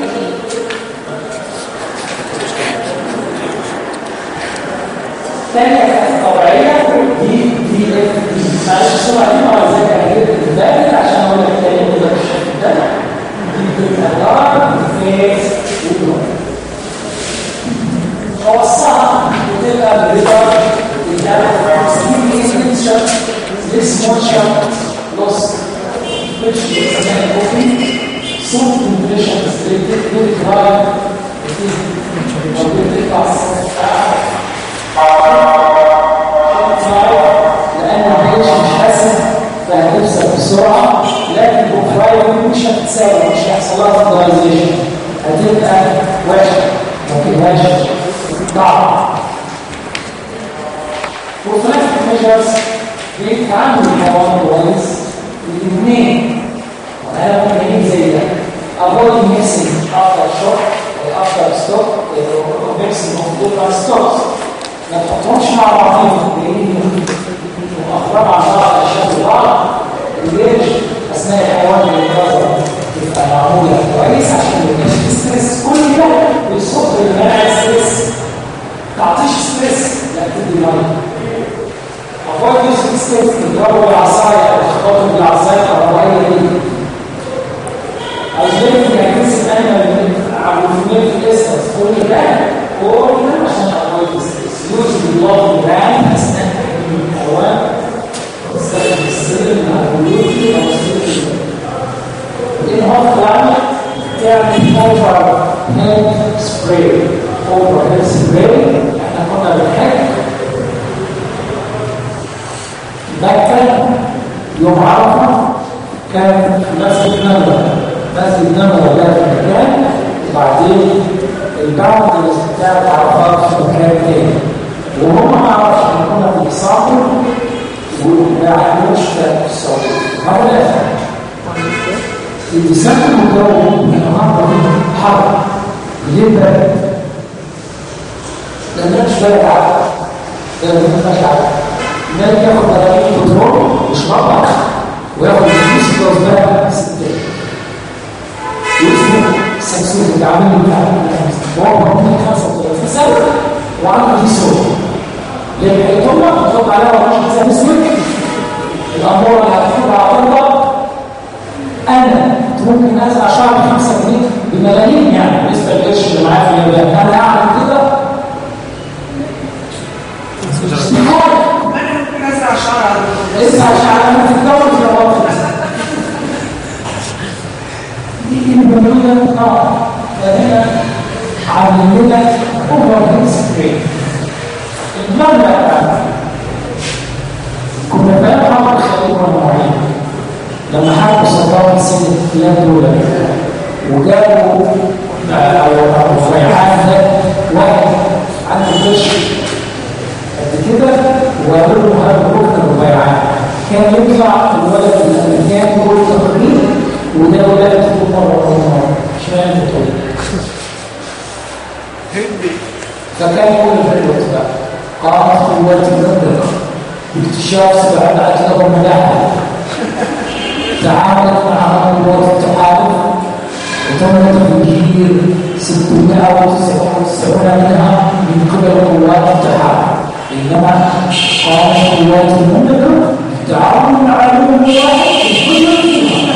ثانية كانت طبيعية دي دي دي معلش السرعة دي اه زي ما هي بتتبادل عشان اقول لك تاني كده بالشكل ده دي بتبقى دار فيس وبلون خواصها بتبقى بريدر This motion loss, which is again cooking, some compression is very, very high. It is very fast. لأن العيش مش حاسم فهتفسد بسرعة لكن بكراية مش هتتساوي مش هيحصل لها فيتلايزيشن هتبقى وحشة ما فيهاش ضعف وفلاك ميجرز بيتعاملوا الحيوان كويس الاثنين وانا ممكن زي ده avoid missing after shot after stop mixing of different stops ما تحطهمش مع بعضهم لان مؤخرا مع بعض اشياء بعض الجيش اثناء الحيوان الانتظار تبقى معموله كويس عشان ما يبقاش في ستريس كل ده بيصب لمنع ستريس ما تعطيش ستريس لا تدي ميه افضل يوسف ستريس تضربه بالعصايه او تخبطه بالعصايه الكهربائيه دي او زي ما يحس ان عبودية الاسترس كل ده كل ده عشان افضل ستريس يوز بالله براند اثناء تحميل الحيوان استخدم السلم مع البيوت او السلم ان هو كلايمت تعمل اوفر هيد سبراي اوفر هيد سبراي احنا كنا بنحب مكة يوم عرفة كان مسجد نمرة مسجد نمرة ده في مكان وبعدين البعض بتاع عرفات في مكان تاني وهم ما عرفش ان كنا بنصابر وما عملوش في الصوت ما هو الاسم الديسمبر الجو النهارده حر ليه برد؟ لان مش بالك عارف لان مش عارف الملك ياخد تراكيب بترول يشربها وياخد الفلوس يوزعها ستات واسمه سكسوس التعامل بتاع وهو ممكن 35 سنه وعنده دي صوت لما يطلع بتحط عليها 10 سنه اسود الامر العموره اللي هتاخدها عطلة انا ممكن ازرع شعر 5 جنيه بملايين يعني بالنسبه للقرش اللي معايا في اليابان انا اعمل كده استحاله انا ممكن ازرع شعر على الرجل. لسه عشان انا في الدورة في الوقت دي البنية اه فهنا عاملين لك اوفر سكرين المبنى بقى كنا بقى عمر خليل والمواعيد لما حاربوا صدام حسين الكلاب دول وجابوا آه، او او ريحان ده واحد عنده قرش قد كده وقالوا له هنروح الربيعات كان يطلع الولد الامريكان يقول تقرير وده ولد تقول مره مره اشمعنى بتقول فكان يقول الفيروس بقى قامت قوات الرد باكتشاف سبعة كده وملاحة تعاملت مع قوات التحالف وتم تفجير 699 منها من قبل قوات التحالف بينما قامت قوات المملكة بالتعاون مع عدو واحد في كل مدينة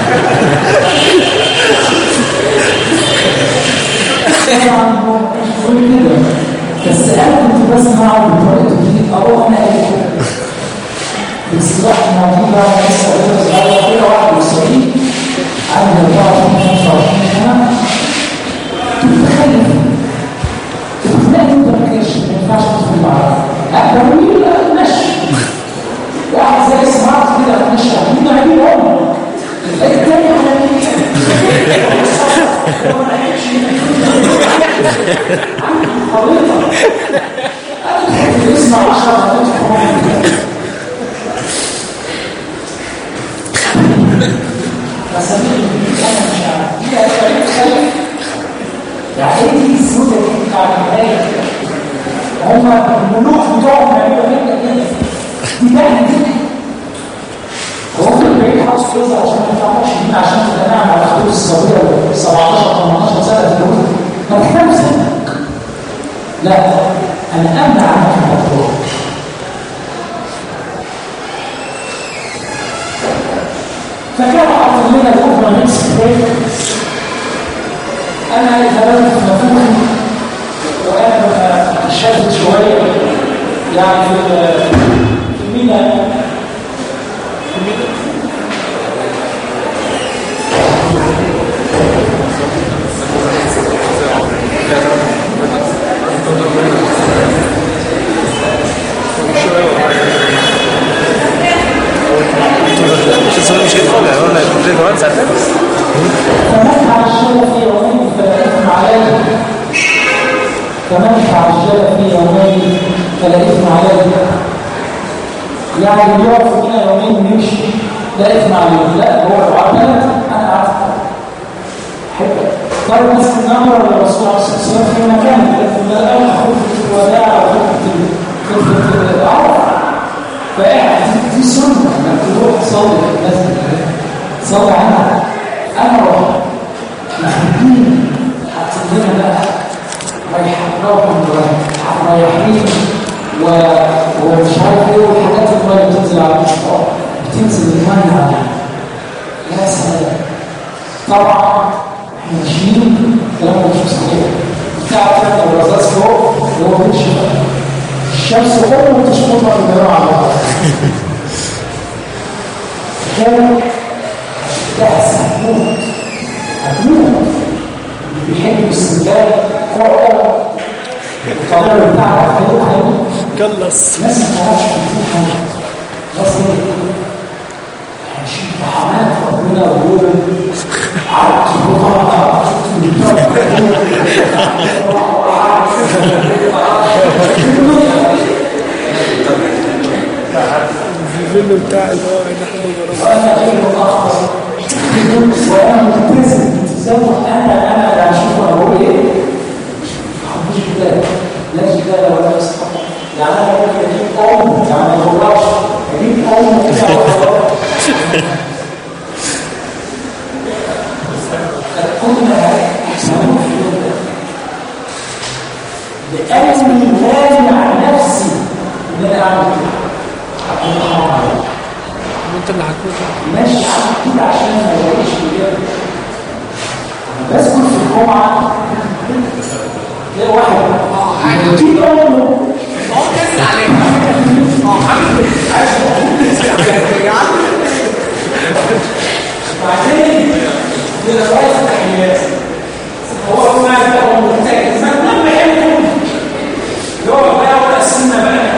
طبعا هو كل كده بس انا كنت بسمع بطريقه جديد اروح انا ايه بصراحه الموضوع ده لسه صغير صغير كده 71 عندي 24 25 سنه تتخيل تتخيل انت ما كانش ما ينفعش تدخل معاك اكبر مني لا ماشي واحد زي سمارت كده ماشي مين عامل عمر التاني على خريطة اسمع عشرة خريطة كمان مسامير انا مش عارف دي طريق خلف يعني ايه دي السودة دي بتاع الملايك هم الملوك بتوعهم بيعملوا كده كده دي بقى دي هو في البيت عاوز كذا عشان ما يطلعش مين عشان تتنعم على خطوط الصغيرة 17 18 سنة تتجوز ما تحتاج سنك لا انا امنع عنك الموضوع فكان حاطط لنا الاوبرا ميكس بريك انا اتهربت في مفهومي وانا شدت شويه يعني في في المينا مش هيدخل يعني قلنا كنت كمان ساعتين فمنع الشلة في يومين فلقيتم عليه فمنع الشلة في يومين فلقيتم عليه يعني بيقف هنا يومين ويمشي لقيتم عليه لا هو العدل انا قعدت حب قالوا بس النمر الرسول عليه الصلاه والسلام في مكان لكن لا اخذ في الوداع وخطه العرب فقاعد دي سنه انك تروح تصلي في المسجد صلي عنها انا رحت محبين حاطين بقى رايحين رايحين و... ومش عارف ايه والحاجات الميه بتنزل على المشروع بتنزل الميه على يا سلام طبعا احنا ماشيين كلام مش صحيح بتاع كده الرصاص فوق وهو بيمشي الشمس فوق وتشمطها بالجماعه على بعض كان ده هتموت هتموت بيحب الاستنجاد فوق الطبيعي بتاعها هيروح هيموت كلص الناس ما تعرفش في حاجه خلاص ايه هنشيل طعامات ربنا ويقول عرض بطاقه الفيلم بتاع اللي هو نحن ضربنا وانا غير اخر وانا ملتزم التزام انا انا لا اشوف انا بقول ايه مش كده لا جدال ولا اسقاط يعني انا بقول اجيب ام يعني ما بقولش اجيب ام كنا احسن لأني مانع نفسي ان انا اعمل كده أكون حرام عليك انت اللي هتقول ماشي عامل كده عشان ما يلاقيش اجابه بس كنت في الجمعه تلاقي واحد يجيب امه بعدين كده رايح التحليلات هو ما هو متاكد فلما يحكم يقعد بقى ولا السنه بقى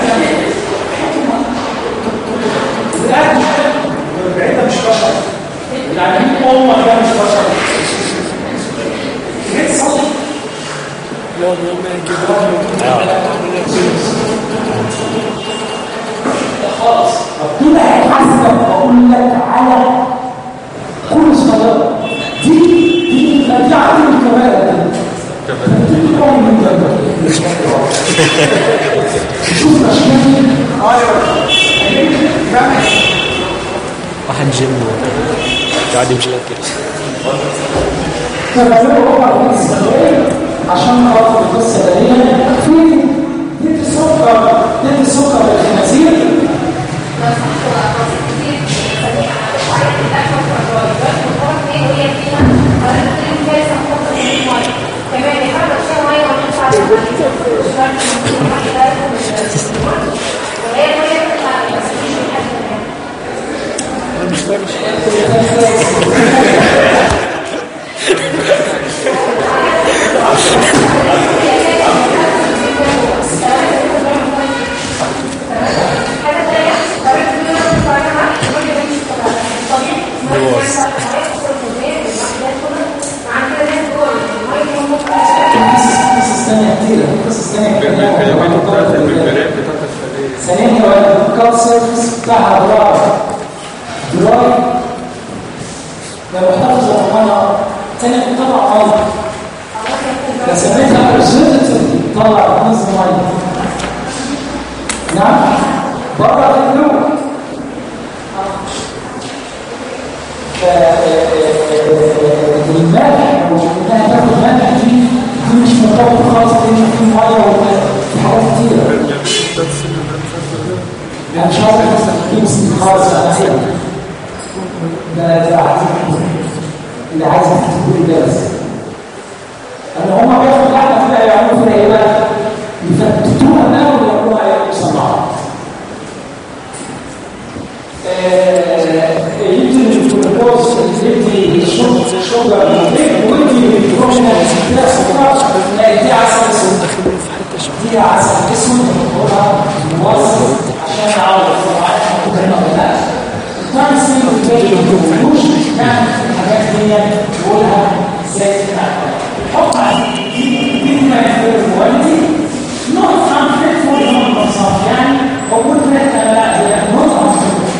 الآن البعيد ده مش بشر يعني مين أمك ده مش بشر ليه تصلي؟ يقعد يقول ما يجيب خلاص طب كده هيحاسبك بقول لك على كل صلاة دي دي دي عدم الكمال دي قوم من ده شوف الأشكال واحد جيم قاعد يمشي لك كده فبعملوا هو بالنسبة لي عشان خاطر القصة دي في دي سكر دي سكر الخنازير انا مش فاهم قصص تانية كتيرة قصص تانية كتيرة ثانيا هو الكال سيرفيس بتاعها دراي دراي لو احتفظ بمعنى ثانيا بتطلع ميه رسمتها ريزيدنتي تطلع نص ميه نعم بره الفلوك الملح وانها تاخد ملح دي دي مش مرتبط خالص لان في ميه وفي حاجات كتيره يعني مش عارف مثلا تجيب خالص انا خير ده ده عايز اللي عايز تقول ده بس ان هم بياخدوا حاجه كده يعملوا فيها ايه بقى؟ يفتتوها بقى ويعملوها ايه صناعه يمكن الجلوكوز يدي الشرب الشوجر ويدي البروتين ده سكر لا دي عسل اسود دي عسل اسود بنقولها موصل عشان اعوض السرعات موجوده هنا ولا لا التايم سيل بتلاقي الجلوكوز كان الحاجات دي بقولها ازاي الحكم دي دي ما يفرق والدي نقطة عن فكرة ولا يعني بقول لك انا هي نقطة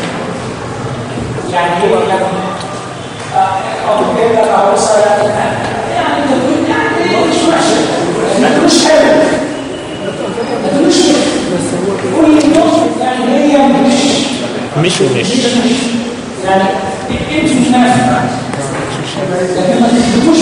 يعني ايه ولا او كده او صلاه يعني تقول يعني مش وحشه ما تقولش حلو ما تقولش قول النقطه يعني هي مش مش ومش يعني انت مش نافع لكن ما تثبتوش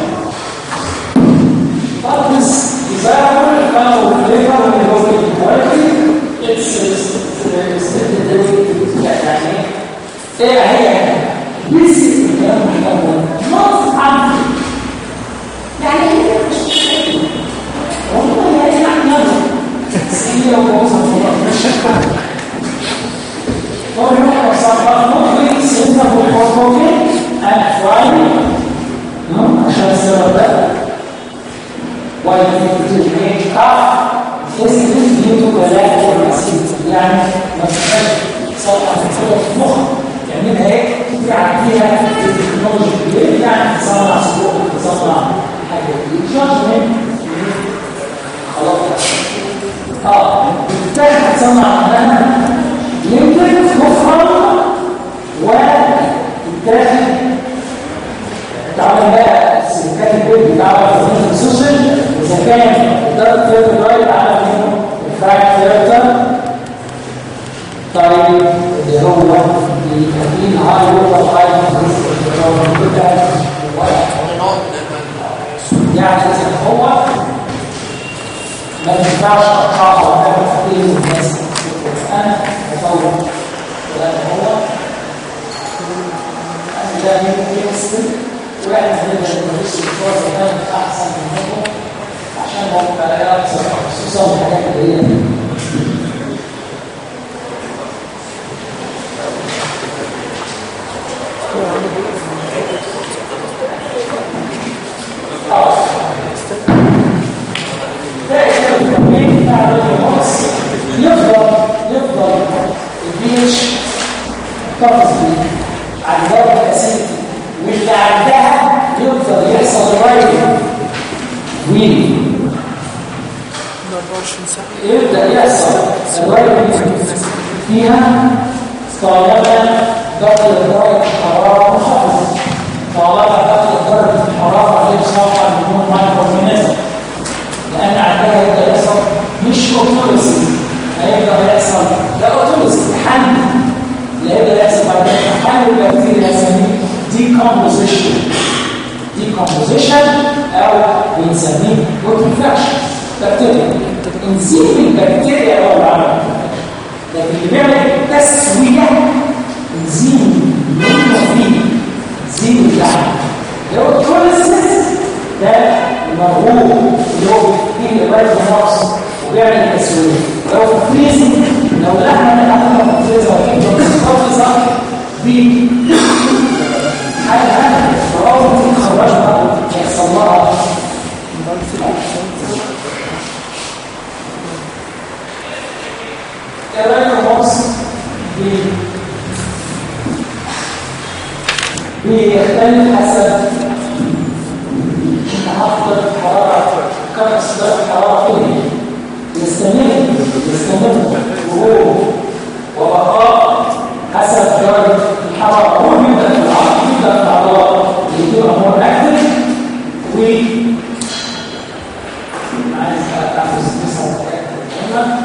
Darkness, desire, power, flavor, and evoking quality, it's, it's, it's, it's, يعني ايه هي بس الكلام الاول نص عن يعني ايه مش والله يا يعني يلا سيدي وبوظها مش هو يروح صار ممكن سنة بالبروتين and Friday عشان السبب ده ولا في كاف اسم نيوتن ولا يعني ما تبقاش صار في المخ تعملها ايه تعديها التكنولوجي كبير يعني تصنع سلوك تصنع حاجه جادجمنت خلاص اه بالتالي هتصنع عندنا يمكن مفرمه والداخل تعمل بقى السلكات البيت بتاع السوشيال اذا كان ده الثيرد رايت على منه الفراكت ثيرد طيب اللي هو التأمين هاي هو هاي يعني إذا هو ما ينفعش أقطعه ولا تحقيق الناس أنا أطور ولا هو ده ممكن يصل واحنا هنبدا ندرس الفرصه كانت احسن منكم عشان هم بقى خصوصا الحاجات اللي هي يفضل يفضل البيش محتفظ بيه على الجوده الاساسي واللي عندها يفضل يحصل رايد ويلي 24 ساعة يبدا يحصل الرايد فيها طالما درجه درجه الحراره منخفضه طالما درجه درجه الحراره غير صالحه للنمو مايكروفينيزم لان عندها يبدا يحصل مش اوتوليسي هيبدا يحصل لا اوتوليسي تحلل اللي هيبدا يحصل بعد كده تحلل البكتيريا هنسميه ديكومبوزيشن ديكومبوزيشن او بنسميه بوتنفاكشن بكتيريا انزيم البكتيريا هو اللي عمل لكن اللي بيعمل التسويه انزيم منه فيه انزيم اللحم اللي هو الكوليسيس ده المرغوب اللي هو فيه الرايز نقص وبيعمل التسويه لو فريزنج لو اللحمه اللي عندنا في الفريزر محتفظه ب حاجه ثانيه فهو ممكن يخرجها يحصل لها الرايز نقص بيختلف حسب محطة الحرارة كم اصدار الحرارة فيه يستمر يستمر وهو وبقاء حسب درجة الحرارة هو بيبدأ في العصر بيبدأ في العضلات اللي تبقى مور اكتف و عايز احفظ تسعة دقائق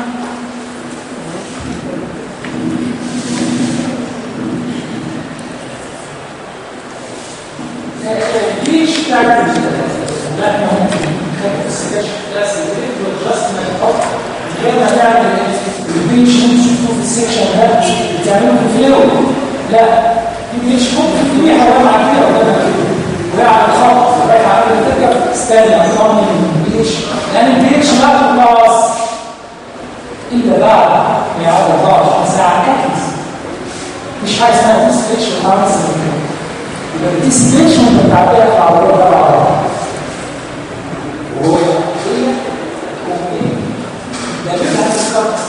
مفيش فاكتورز لا احنا ممكن نخفف السكاش كلاس البيت والادجستمنت فقط من غير ما تعمل البيتش ممكن تشوفوه في السكشن ده بتعمله في فلو لا البيتش ممكن تبيع حوالي على كده قدامك كده وهي على الخط رايح على تركب استنى اطمن البيتش لان البيتش لا تخلص الا بعد ما يقعد 24 ساعه كاتس مش حاجه اسمها سكتش وخمس يبقى الديسبيشن بتاعتها في العضلات ده العضلات وهو هي وهي ده بتاع السكت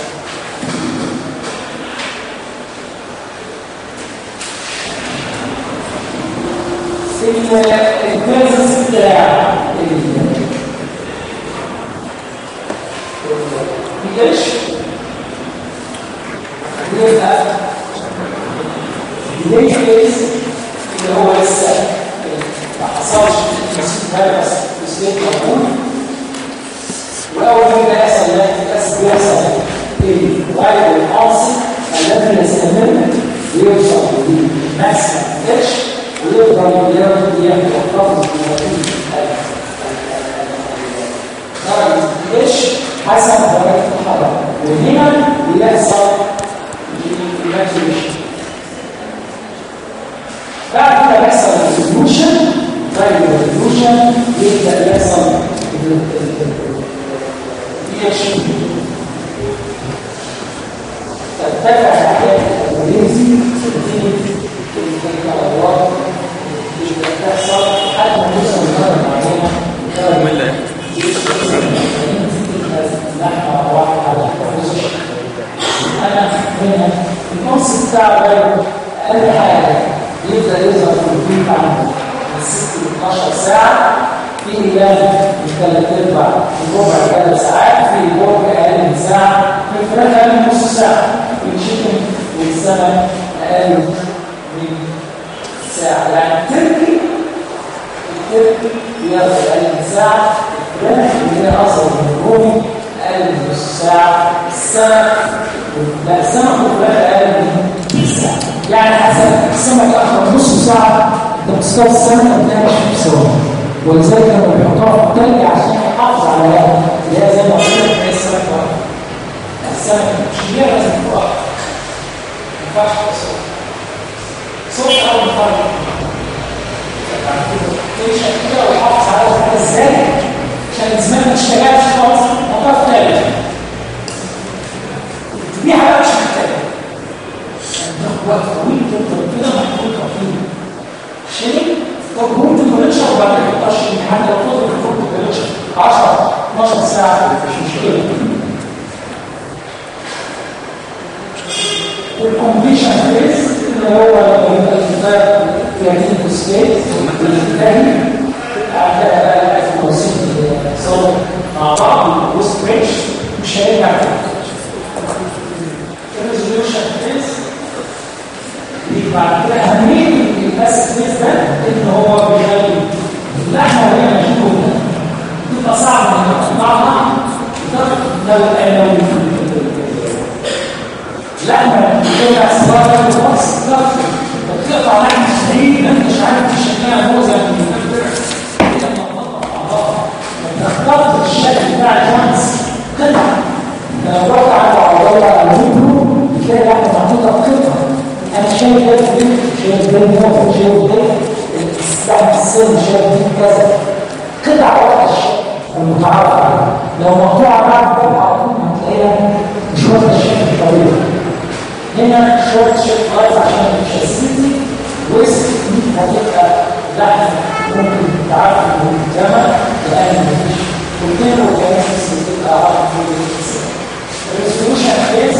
الكويس بتاع الجيش يبقى ليه كويس اللي هو لسه ما حصلش فيروس تسليم موجود واول ما يبدا يحصل ده بيحصل الوايد القاسي الذي يستمر ويوصل لماكسيمم اتش ويفضل ياخد ياخد يحتفظ بنتيجه درجه اتش حسب درجه الحراره وهنا بيحصل الماتوريشن بعد كده بيحصل الريزولوشن بعد الريزولوشن يبدا يحصل بي اتش ترتفع احيانا الانجليزي تبتدي الخطوات اللي بتحصل لحد ما توصل لدرجه معينه لحمه واحده انا هنا النص بتاع اقل حاجه يبدا يظهر في البيت عنده من 6 ل 12 ساعه في ايام من ثلاث ارباع ربع ثلاث ساعات في البرج اقل من ساعه في الفراخ اقل من نص ساعه في الشيكن والسمك اقل من ساعه يعني التركي التركي بياخد اقل من ساعه الفراخ اللي هي اصغر من الرومي اقل من نص ساعه السمك لا السمك والفراخ اقل من ساعه يعني حسب السمك اخر نص ساعه انت بتصطاد السمك بتاعك في ثواني ولذلك لما بيحطها في التلج عشان يحافظ على هذا اللي هي زي ما قلت لك هي السمك واحد السمك مش هي لازم تقع ما ينفعش تصور صوت اول مره اللي هو لما يبقى الكتاب كرياتين فوسفات والانتهي عندها بقى التوصيل صار مع بعض وستريتش مش هيرجع تاني الريزوليوشن فيز بعد كده اهميه الباس فيز ده ان هو بيخلي اللحمه وهي مشدوده تبقى صعب انك تقطعها لو لو لحمه بتبقى صغيره في الراس بتقطع لحمه شديد ما انتش عارف تشكلها موزه من اخترت الشكل بتاع الشمس قطعه لو رحت على عضله الفيبرو بتلاقي لحمه محطوطه قطعه انا شايف ده في شايف ده هنا شايف ده لحم السن شايف دي كذا قطعه واحده المتعارف عليها لو مقطوعه بعد على طول هتلاقيها مش واخده الشكل الطبيعي هنا شورت شيب خالص عشان الشاسيتي ويست دي هتبقى لحم ممكن تعرف الجمل لان مفيش كونتين اورجانيزمز بتبقى عارف الريزولوشن فيز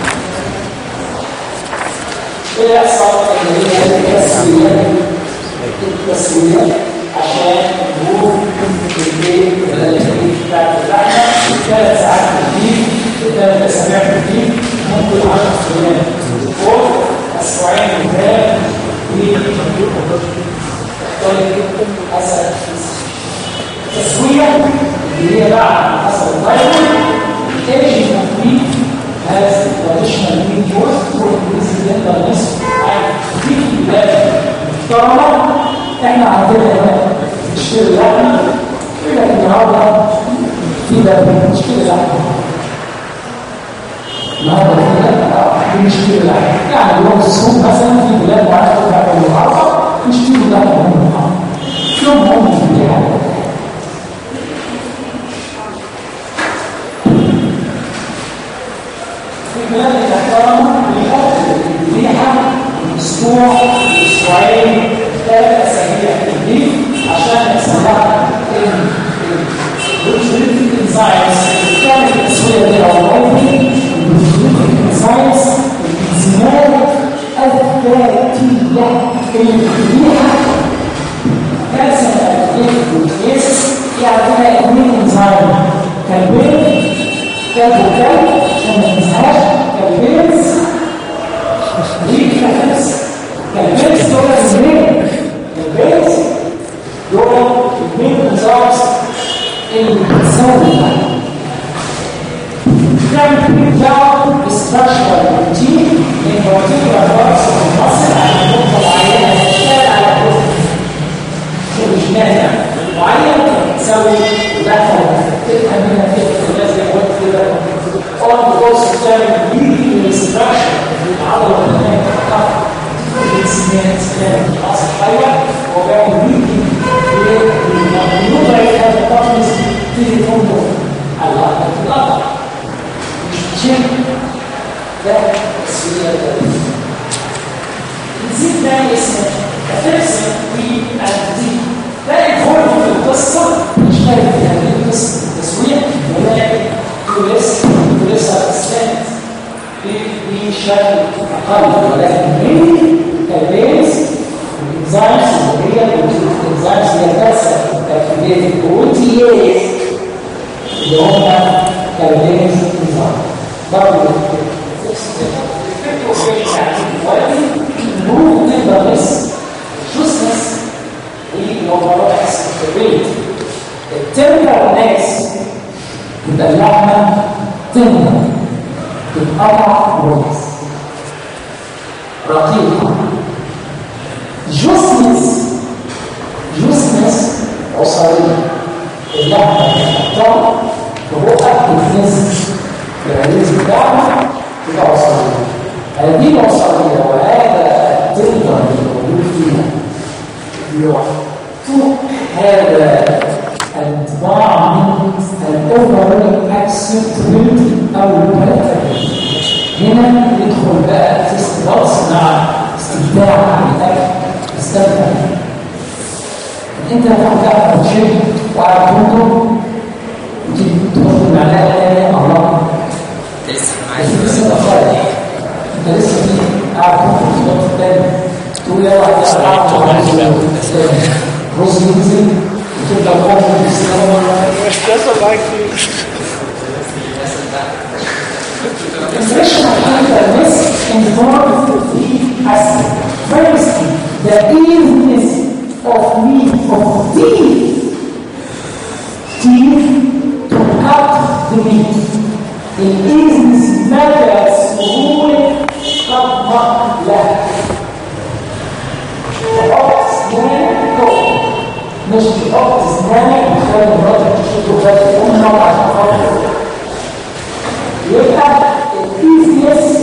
ايه يحصل اللي هي التسويات التسويات عشان نموف البيت البيت بتاعت اللحمه ثلاث ساعات في الدين ثلاث اسابيع في الدين ممكن 10 ايام فوق اسبوعين قدام حسب التسويه اللي هي بعد حسب اللايف ايجي مفيد هذا التراديشنال ميت يوز والانجليزي اللي انت نصف دي بلاد محترمه احنا عندنا هنا نشتري لحمه يقول لك النهارده في ده نشتري لحمه النهارده في ده نشتري لحمه يعني يوم الصوم مثلا في بلاد معينه تبع المعرفه نشتري لحمه من المعرفه يوم هم في حاجه البلاد المحترمه بيحط الذبيحه اسبوع اسبوعين ثلاث اسابيع في البيت عشان يصلح البروتيوليتيك انزايمز بتعمل التسويه دي او الوظيفي البروتيوليتيك انزايمز الانزيمات الذاتيه اللي بتديها كالسيوم البروتياس يعني اثنين انزايم كالبين كالبوكال عشان ما ننساهاش كالبينز وكالبينز كالبينز دول الاثنين كالبينز دول الاثنين انزايمز اللي بتساوي بتعمل بريك داون للستراكشر روتين من particular parts of the muscle على نقطة معينة تشتغل على جزء مش مانع معين تسوي دخل تبقى منها تبقى لازم يقول كده all because of تعمل بريك للستراكشر العضلة اللي هناك الانسان سلام الاصل حيوان وبيعمل بريك للنوبة هذا الطفل تيجي تنظر على الأرض شيء ده تسوية الزيت ده اسمه كفرسة والزيت ده يدخل في القصة يشتغل في هذه القصة التسوية ولكن كوليس كوليسا اسلامت بشكل أقل ولكن من كالبيز الانزيمز اللي هي الانزيمز اللي هي كالسة كالكوليت البروتياز اللي هم كالبيز انزيمز برضه ممكن تقدر بس جوزنس والموضوع البيت التمر ناس تبقى اللحمه تمر تتقطع كويس رقيقه جوزنس جوزنس عصاريه اللحمه تتقطع وهو بتنزل العريس بتاعنا تبقى عصرية هذه العصرية وهذا التندر الموجود فيها يعطوك هذا الانطباع من الاوفرول اكسبتابيلتي او البلاتابيلتي هنا يدخل بقى تيست باص مع استمتاع عن الاكل استمتع انت هتاخد قاعد شيء وقاعد فندق وتيجي تاخد معلقه ثانيه الله لسه لسه لسه انت لسه في قاعد في الثاني تقول يا واحد رز ينزل وتبدا قوم في السنه اشتغل معاك كتير Expression of hyperness involves three aspects. Firstly, the easiness of me of teeth, teeth to cut the meat. الإيزنس مدى سهولة قطع له. تحط سنانك فوق مش تحط سنانك وتخلي مراتك تشد وتخلي أمها وعشان خاطر يبقى الايزيس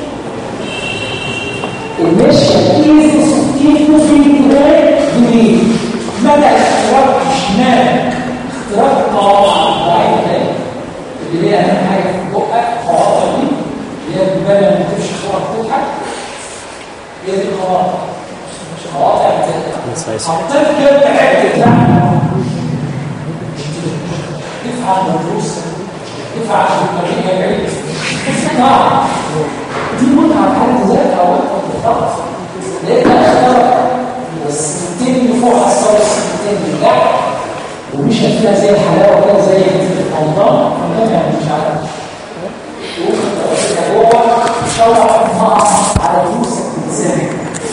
المشي الايزيس كيف في كمان جديد مدى اختراق شمال اختراق طبعا بعيد اللي هي اهم حاجه في بقك خواطر دي اللي هي الجبال لما تمشي خواطر تضحك هي دي الخواطر مش خواطر بتضحك حطيت كده حته لحمه تفعل مدروسه تفعل بالطريقه بعيد طبعا دي متعه بحد ذاتها او بالضبط لقيتها اخترق والسنتين اللي فوق حصلوا السنتين اللي تحت ومشت فيها زي الحلاوه كده زي رمضان رمضان يعني مش عارف وقفت جوه شوح مع على رؤوسك بلسانك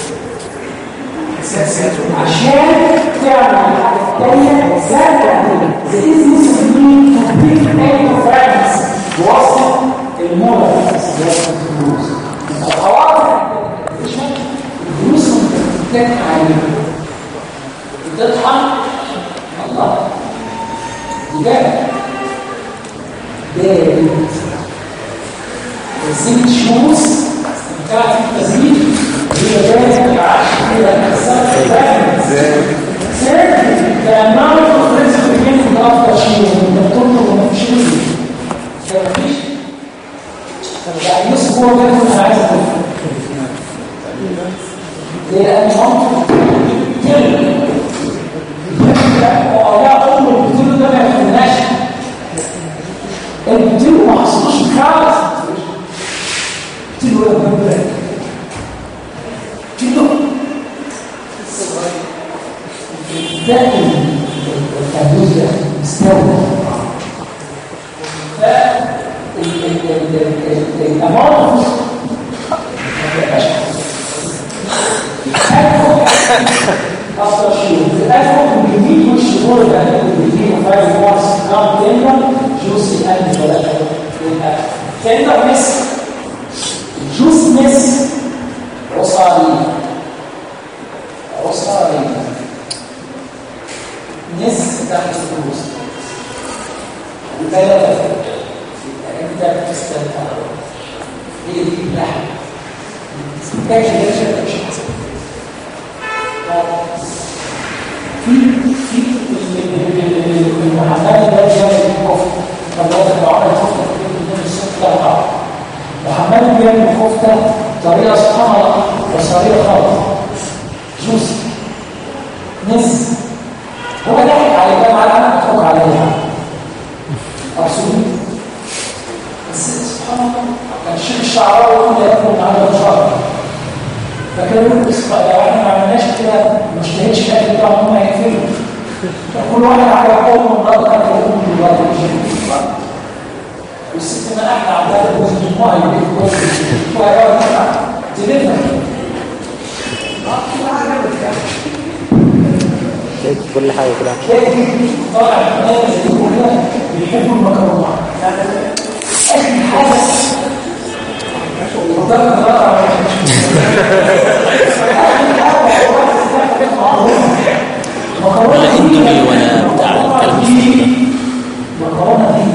عشان تعمل الحاجه الثانيه زاد the business of me to bring any friends وصل الموضة سياسة الفلوس الخواطر الفلوس بتتك عليه بتضحك الله بجد بارد الزيت شموس بتاعت التزيين هي بارد العشق هي الأجساد بارد The amount of risk beginning after achieving the total of achieving مفيش يعني نص هو ده انا عايز اقول ليه ممكن تل لا اقول البتلو ده ما يخلناش البتلو ما حصلوش خالص البتلو ده بمبرك البتلو ده الكابوس ده مستوى الامارات after shooting. The effort will be which the word that will be five months come tender, juicy and tenderness, juiciness, rosari, rosari, ness تحت الفلوس. وثلاثة انت بتستمتع هي دي اللحم استنتاج الرشا مش حسن في في المحمد ده جاب الكفته طلعت العمر الكفته من الصوت بتاعها محمد بيعمل الكفته طريقه سبحان الله بصريه خالص جوسي نس هو ضحك على الجامعه انا اتفق عليها ابسولوت بس سبحان الله كان الشيخ الشعراوي يقول لا يكون على الشعر فكان يقول اسمع لو احنا ما عملناش كده ما اشتهيتش الاكل بتاعهم هم هيقفلوا فكل واحد على قوم والنهارده كان يقوم دلوقتي مش والست ما احنا عندها جوز الماء يبقى جوز وهي تلفها كل حاجه كده تلاقي طالع ناس كلها بيحبوا المكرونات اخر حاجه قدام طالع مكرونه دي ولا بتاع الكلام دي مكرونه دي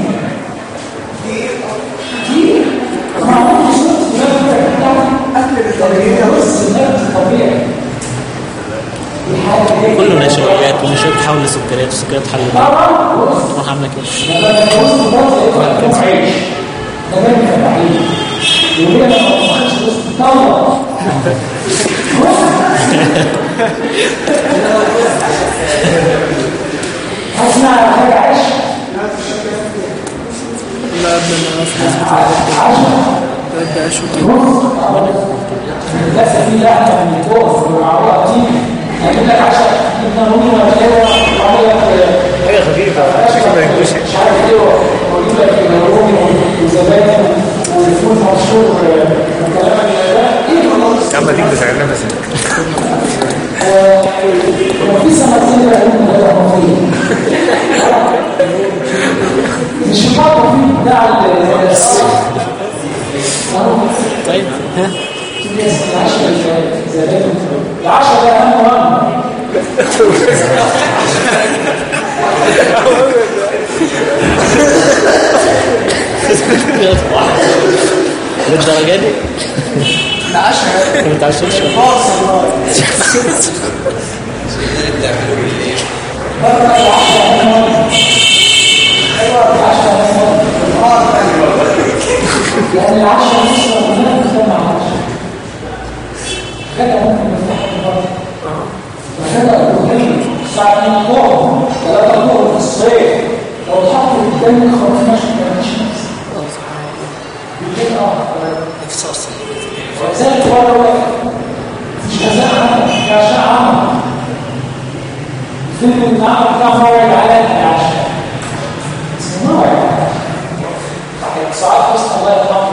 دي معمول صوت اكل بالطبيعي بص النفس طبيعي دي حاجه كله نشويات والنشويات تحول لسكريات والسكريات تحول طبعا تروح عامله كده لما اتجوزت برضه يبقى كان عيش ده كان كان عيش وهي لما ما خدش وسط طلع هسمع على حاجه عيش لا قبل ما نصحى عشرة ثلاث دقايق شو كده نص للاسف في لعنه من الكوره والعربيه دي هيقول لك عشان جبنا رومي ولا كده وعمل حاجه خفيفه شكله ما ينجوش مش عارف ايه ويقول لك رومي وزبادي والفول مشهور والكلام اللي ده ايه خلاص يا عم ديك بتاع نفسك وفي سنتين علم هذا مطير مش فاضي في بتاع طيب ها العشرة ده أهم واحد للدرجه دي العشرة انت ما تعرفش بره العشرة أهم واحد أيوة العشرة أهم واحد يعني العشرة مش موجودة في سنة عشرة كده ممكن نفتح بره فكده الوحيد ساعة من الظهر ثلاثة ظهر في الصيف لو اتحط قدامك 15 مش نفسك بالليل اه ولذلك بره مش جزاء عمل مش جزاء عمل الفيلم اللي عمل بتاع موعد علاء العشاء اسمه موعد علاء سعاد حسني الله يرحمه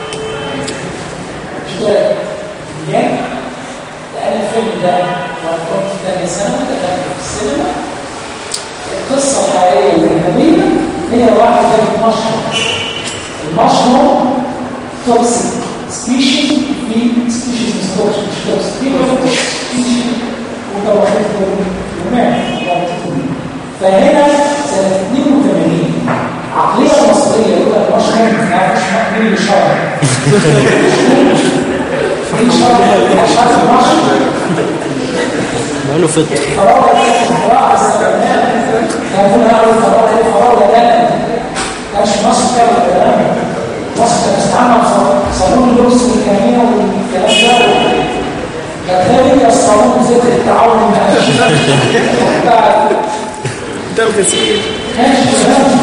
مش كده جامد لأن الفيلم ده وأنا كنت في ثاني سنة دخلت في السينما القصة الحقيقية الأجنبية هي واحد جاب مشروم المشروم توكسيك سبيشيز في سبيشيز مش توكسيك مش توكسيك في سبيشيز وتوحيد ومات فهنا سنة 82 عقلية مصرية يقول لك مشروم ما فيش مين اللي شرع مين شرع مش عارف المشروم ماله فطر كان هنا أول فراغ هي فراغ ده كانش مصر كده الكلام مصر كانت تستعمل صابون اللبس والكمية والكلام ده كذلك الصابون زيت التعاون مع الشباب ده الغسيل كانش كلام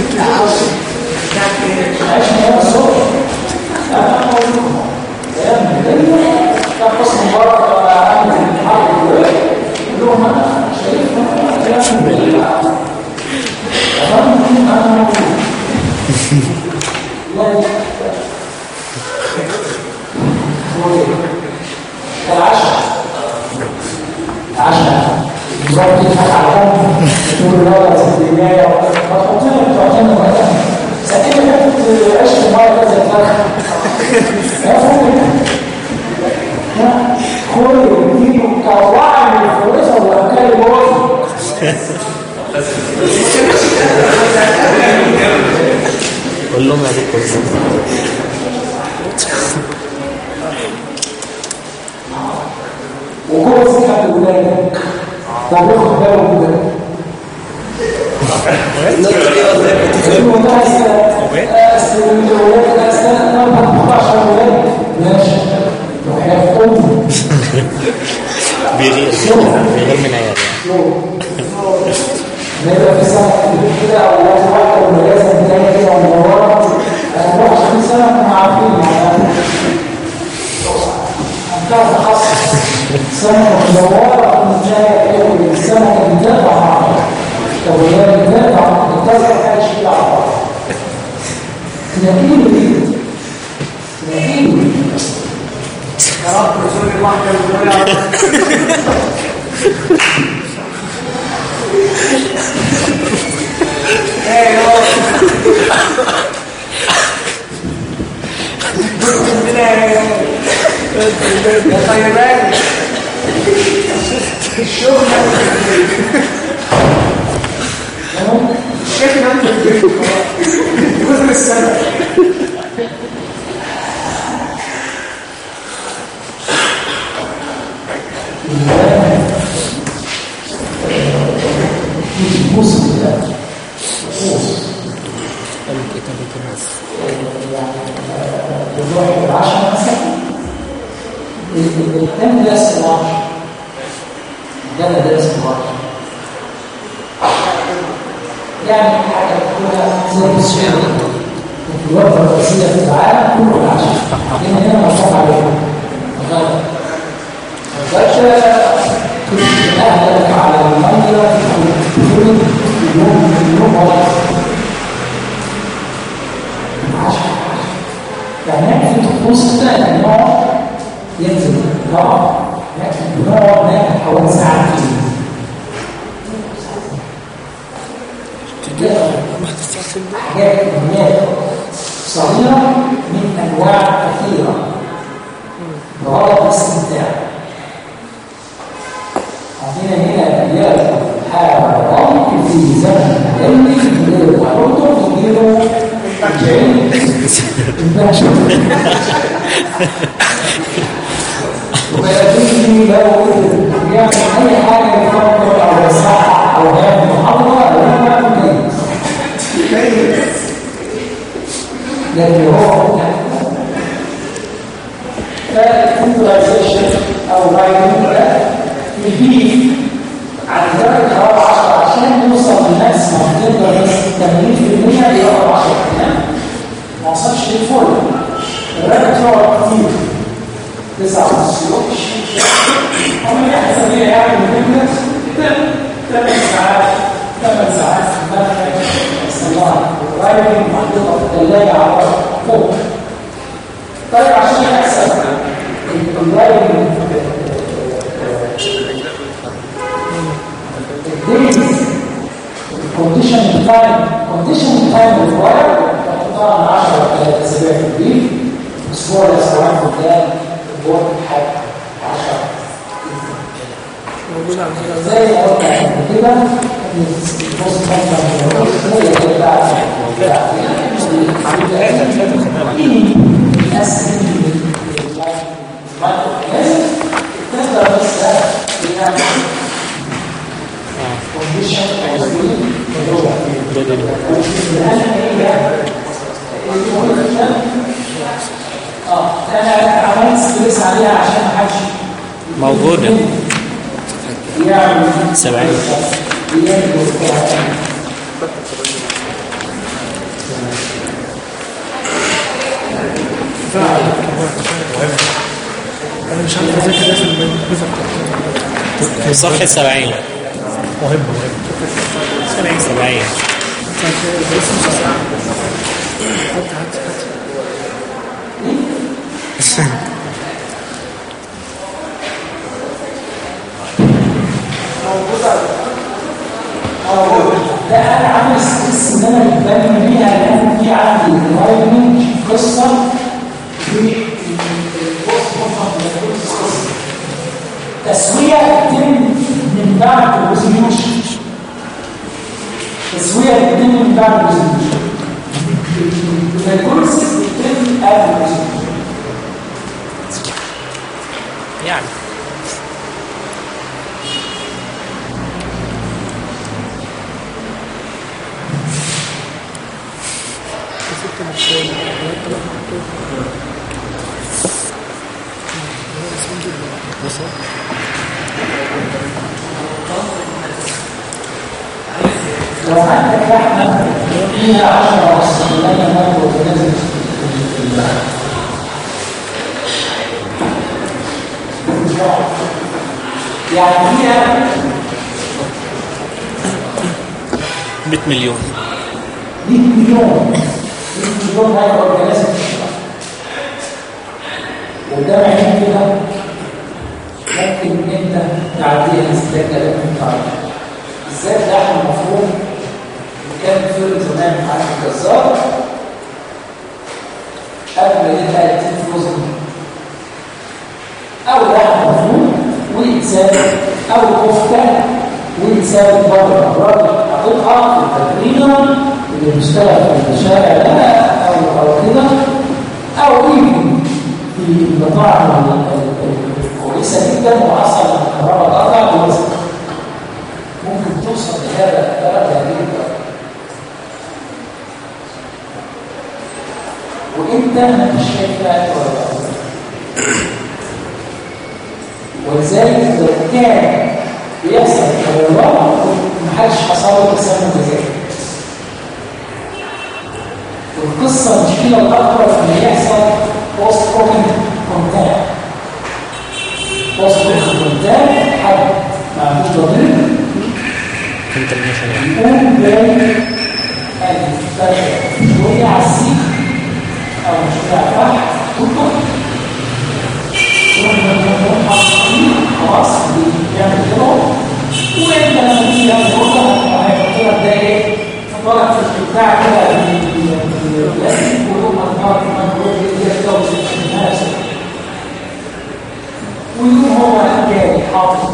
عايش من الصوت لا أقول لكم كلام مدني كان قسم مبارك ولا عامل الحرب يقول لهم أنا شايف كلام مدني العشاء العشاء نروح نضحك على جنب نقول لا يا ست الجاية ما تحطينا بتوعتنا مثلا ساعتين حتة عيش في المية كذا الفرخ يا فوق كل دي مكوعة من الفرصة والأكل الوظيفي قول لهم يا دكتور وكل صحة الولادة طب ياخد باله من ده والله أسأل الولاد أسأل أنا ما بطلعش الولاد ماشي روح يا أمي بيغير بيغير من عيال نبقى في سنة كده أو لازم واحدة من لازم تلاقي كده ومدورة هنروح في سنة احنا عارفين يعني هنبقى تخصص سنة مدورة من جاية ايه السنة بتدفع مع بعض طب وهي بتدفع بتدفع حاجة شيء على بعض تلاقيه دي تلاقيه يا رب رسول الله كان بيقول يا رب ايه يا رب مننا يا يا طيبان الشغل الشيخ نام في البيت جزء السنة بص كده بنروح العشاء مثلا الثاني درس العشاء ده أنا درس العشاء يعني حاجة تقولها زي السؤال في الوقت الرئيسية في العالم كله العشاء لأن هنا مفتوح عليهم غلط الغدا كنت أهلك على المية تدخل اليوم اليوم غلط يعني يكفي طقوس كده ان هو ينزل يقع يكفي بنقعد ناكل حوالي ساعتين حاجات كميات صغيرة من أنواع كثيرة بغرض الاستمتاع عندنا هنا رياض حيوان في زمن الليل يجيله برضه يجيله الجعيل الباشا ويجيني لو يعمل أي حاجة يفكر أو يصحح أو يعمل محاضرة أو يعمل كيس لكن هو فالكمبيوترايزيشن او رايتنج ده يجيب على درجه حراره 10 عشان يوصل للماكسيمم تقدر بس 80% يقرا 10 ايام ما وصلش للفل الرابط يقعد كتير 9 ونص يوم هم يحسب لي يعني من 8 ساعات 8 ساعات في المنهج الصناعي رايتنج محطوطه في الثلاجه على فوق طيب عشان يحصل الرايتنج الديز الكونديشن تايم كونديشن تايم ريكوايرد تحطها من 10 ل 3 اسابيع في البيت اسبوع لاسبوعين قدام البورد حاجه 10 موجود عندنا زي ما قلت قبل كده البوست كونتنت هي اللي بتاعت تقدر بس تعمل كونديشن او اه انا عملت ستريس عليها عشان ما حدش موجودة يعمل سبعين انا مش عارف اذاكر ايه في المذاكره في صفحة سبعين مهم مهم سبعين حتى حتى حتى ده انا عامل ستريس ان انا بتبني بيها لان في عندي انفايرمنت قصه في تسويه بتتم من بعد الريزوليوشن تسويه بتتم من بعد الريزوليوشن الكورسز بتتم قبل الريزوليوشن يعني ست مكتوب ثلاث مكتوب لو عندك لحمه فيها 10 ونص لما ناكل وننزل يعني فيها 100 مليون 100 مليون 100 مليون هاي اورجانيزم قدام عينيك كده ممكن انت تعديها استهلاك انت ازاي اللحم المفروض كان في زمان عند الجزار قبل ما يبقى يتم فروزن او لحم مفروض ويتساب او كفته ويتساب بره الراجل حاططها في التمرينه اللي بيشتغل في الشارع ده او او كده او يمكن في المطاعم الكويسه جدا وحصل الكهرباء قطع بوزن ممكن توصل لهذا الدرجه جدا وانت مش شايف بقى ولذلك لو كان بيحصل تغيرات محدش حصل له تسمم غذائي والقصه المشكله الاكبر ان يحصل بوست كوكينج كونتاكت وصل الخطاب حد ما عندوش ضمير انت المثل يعني يقوم جاي شوية على السيخ أو شوية على الفحم وطق خلاص بيعمل كده وانت لما تيجي تعمل كده هيحط لك ده ايه؟ طالع في بتاع كده البلاستيك ويقوم مطلع في الميكروويف دي كده ويسيبها ويقوم هو جاي حاطط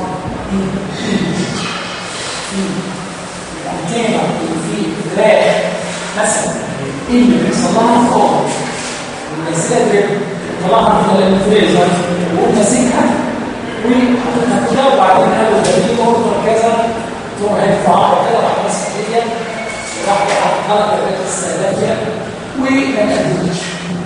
الانتينا في فلاش مثلا اللي بيحصل لها فوق والنسيجه طلعها من الفريزر وماسكها وحطيتها كده وبعدين قالوا ده دي اوردر كذا تروح يرفعها كده راح ماسك هي وراح حاطها لك الريت السادات كده وما تقدمش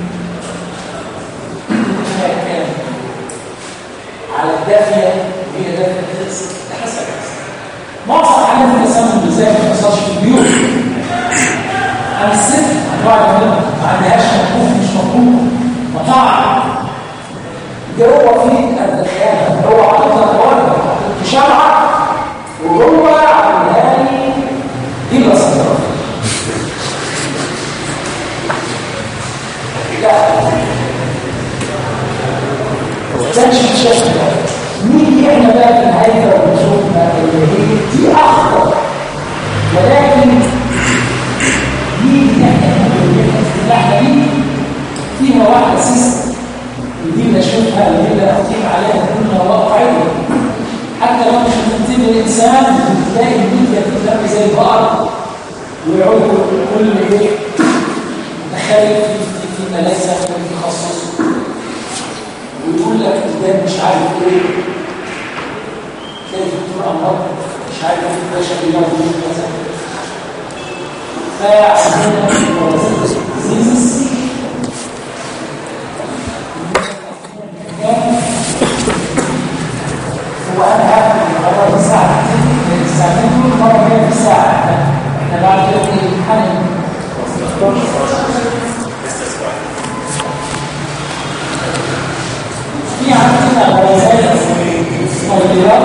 على الدافيه وهي دافيه الريتس ده حسب معظم حالات التسمم بالذات ما بتحصلش في البيوت انا الست انواع منها ما عندهاش مفهوم مش مفهوم مطاعم جوه في الدخان هو عطلها ورده في شمعه وهو عاملها لي دي بسيطه لا ده مش شكل نيجي احنا بقى في الهيئه ونشوفنا اللي هي دي اخطر ولكن نيجي احنا اللحمه دي فيها واحده سيستم ودي نشوفها اللي هي نحكيم عليها كلها واقعيه حتى لو مش بتنتبه الانسان بتلاقي الميديا بتتلاقي زي بعض ويقعدوا كل ايه متخيل في في في ملازم في تخصص ويقول لك ده مش عارف ايه تلاقي دكتور امراض مش عارف ايه ده شكل موجود كذا فعندنا ديزيز هو انا هاخد المره ساعه الساعتين دول مره جايه بساعه احنا بعد كده في امتحان في عندنا غازات صغيرة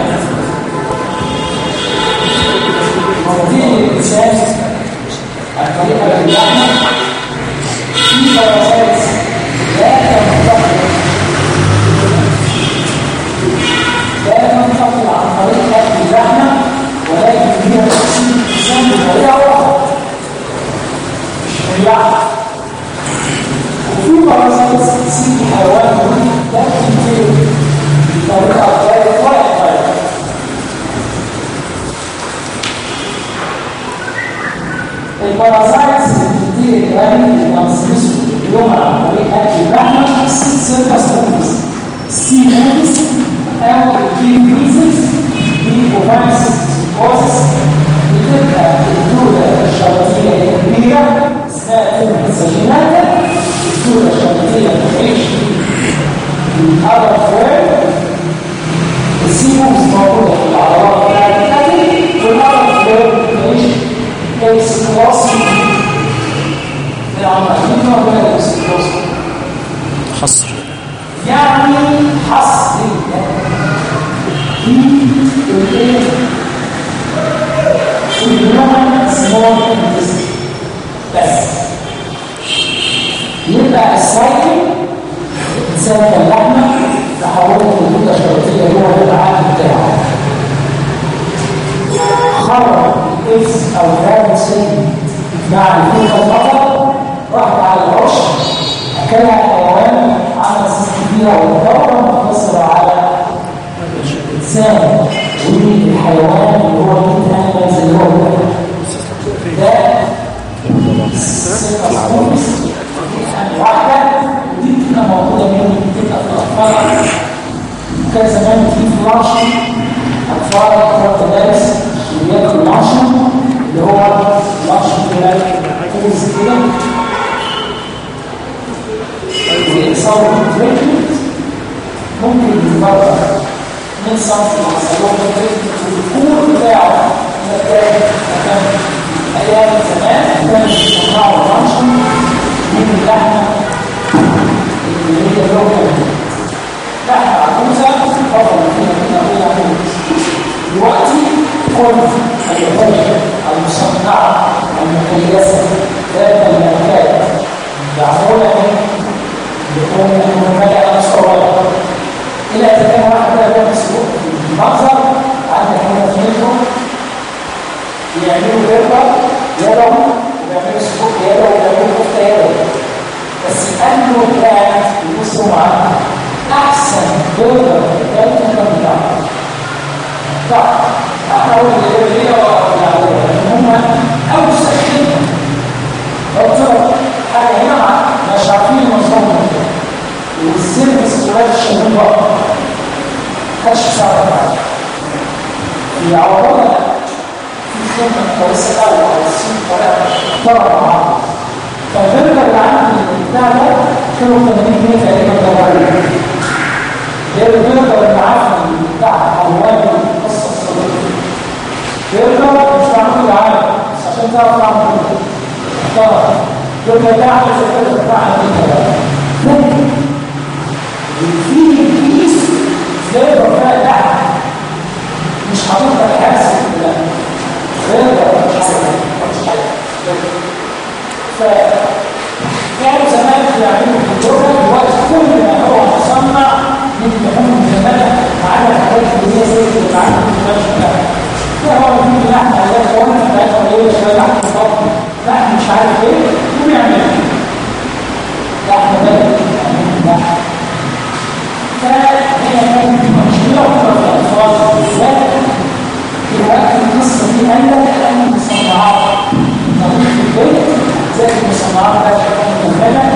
موجودين الإنسان عن طريق اللحمة في غازات لا تنتقل لا تنتقل عن طريق أكل اللحمة ولكن هي تصيب الإنسان بطريقة أخرى مش من اللحمة وفي مرض تصيب الحيوان لكن في طريقة غير واحدة البارازايتس اللي بتدي الغني التنصيص اليوم عن طريق اكل اللحمه ست سبوتس سي مونس او الكي ميزز دي اوفانس كوزس بتبقى الدوله الشرطيه الكبيره اسمها تبقى السجينات الدوله الشرطيه بتعيش الأرض فوق السيموس موجودة في العضلات بتاعت الكتف والأرض فوق بتعيش كيسكلوسي في العضلات دي موجودة كيسكلوسي حصر يعني حصر دي الايه الهيومن سمول انتستين بس يبقى السايكل سلك اللحمة تحولت لجودة شرطية جوه العقل بتاعه خرج الاكس او الرابط سن مع الفيتا البطل راحت على العش اكلها حيوان عمل سن كبيرة والدورة مقتصرة على الانسان والحيوان اللي هو الكيت انيمالز اللي هو ده سيكا واحدة ودي بتبقى موجودة منهم بتبقى في الأطفال كان زمان في فلاش أطفال أطفال مدارس بياكلوا العشاء اللي هو فلاش كده كوز كده بيصور تريتمنت ممكن يتبرر من صنف العصير والكور بتاعه كان كان أيام زمان كان بيصنعوا العشاء من اللحمة اللي هي لوكال لحمة عجوزة اللحوم الوحيدة المصنعة المكيسة ذات المكان معمولة من لحوم المملئة الصغيرة إلى أن كان واحد ده مسؤول في المنظر عندك هنا منهم يعملوا بيربر يدهم ويعملوا سكوت يده ويعملوا كفته يده بس انه كان يبصوا معاه احسن بيربر كان كان بتاعه طبعا احاول اللي هي هم اوسع خدمه لو طلب حاجه هنا مع مش عارفين المنظومه والسيرفيس ولاد الشغل بقى محدش يساعد معاه في عوضنا في خدمة كويسة قوي على السوق طريقة طرق معاهم فالبرجر اللي عندي بتاع ده كيلو 80 جنيه تقريبا طبيعي غير البرجر المعفن بتاع حلواني قصة الصديق برجر مش معمول عالي بس عشان تعرف تعمل كده طبعا برجر ده عامل زي البرجر بتاعنا كده لكن في كيس فليفر بقى تحت مش حاطط حاسب لا فليفر مش حاسب ف كانوا زمان بيعملوا في الدرجه دلوقتي كل ما هو مصنع من لحوم الجمال ما عدا الحاجات اللي هي زي اللي عندنا في الجمال بتاعها ده هو في لحم على قلنا بتاعتهم ايه شويه لحم بطن لحم مش عارف ايه وبيعمل لحم بلدي لحم فهي كانت مشكله اكبر في الاطفال بالذات في الوقت القصه دي قال لك ان المصنعات نظيف في البيت زي المصنعات بقى شكلها مهمله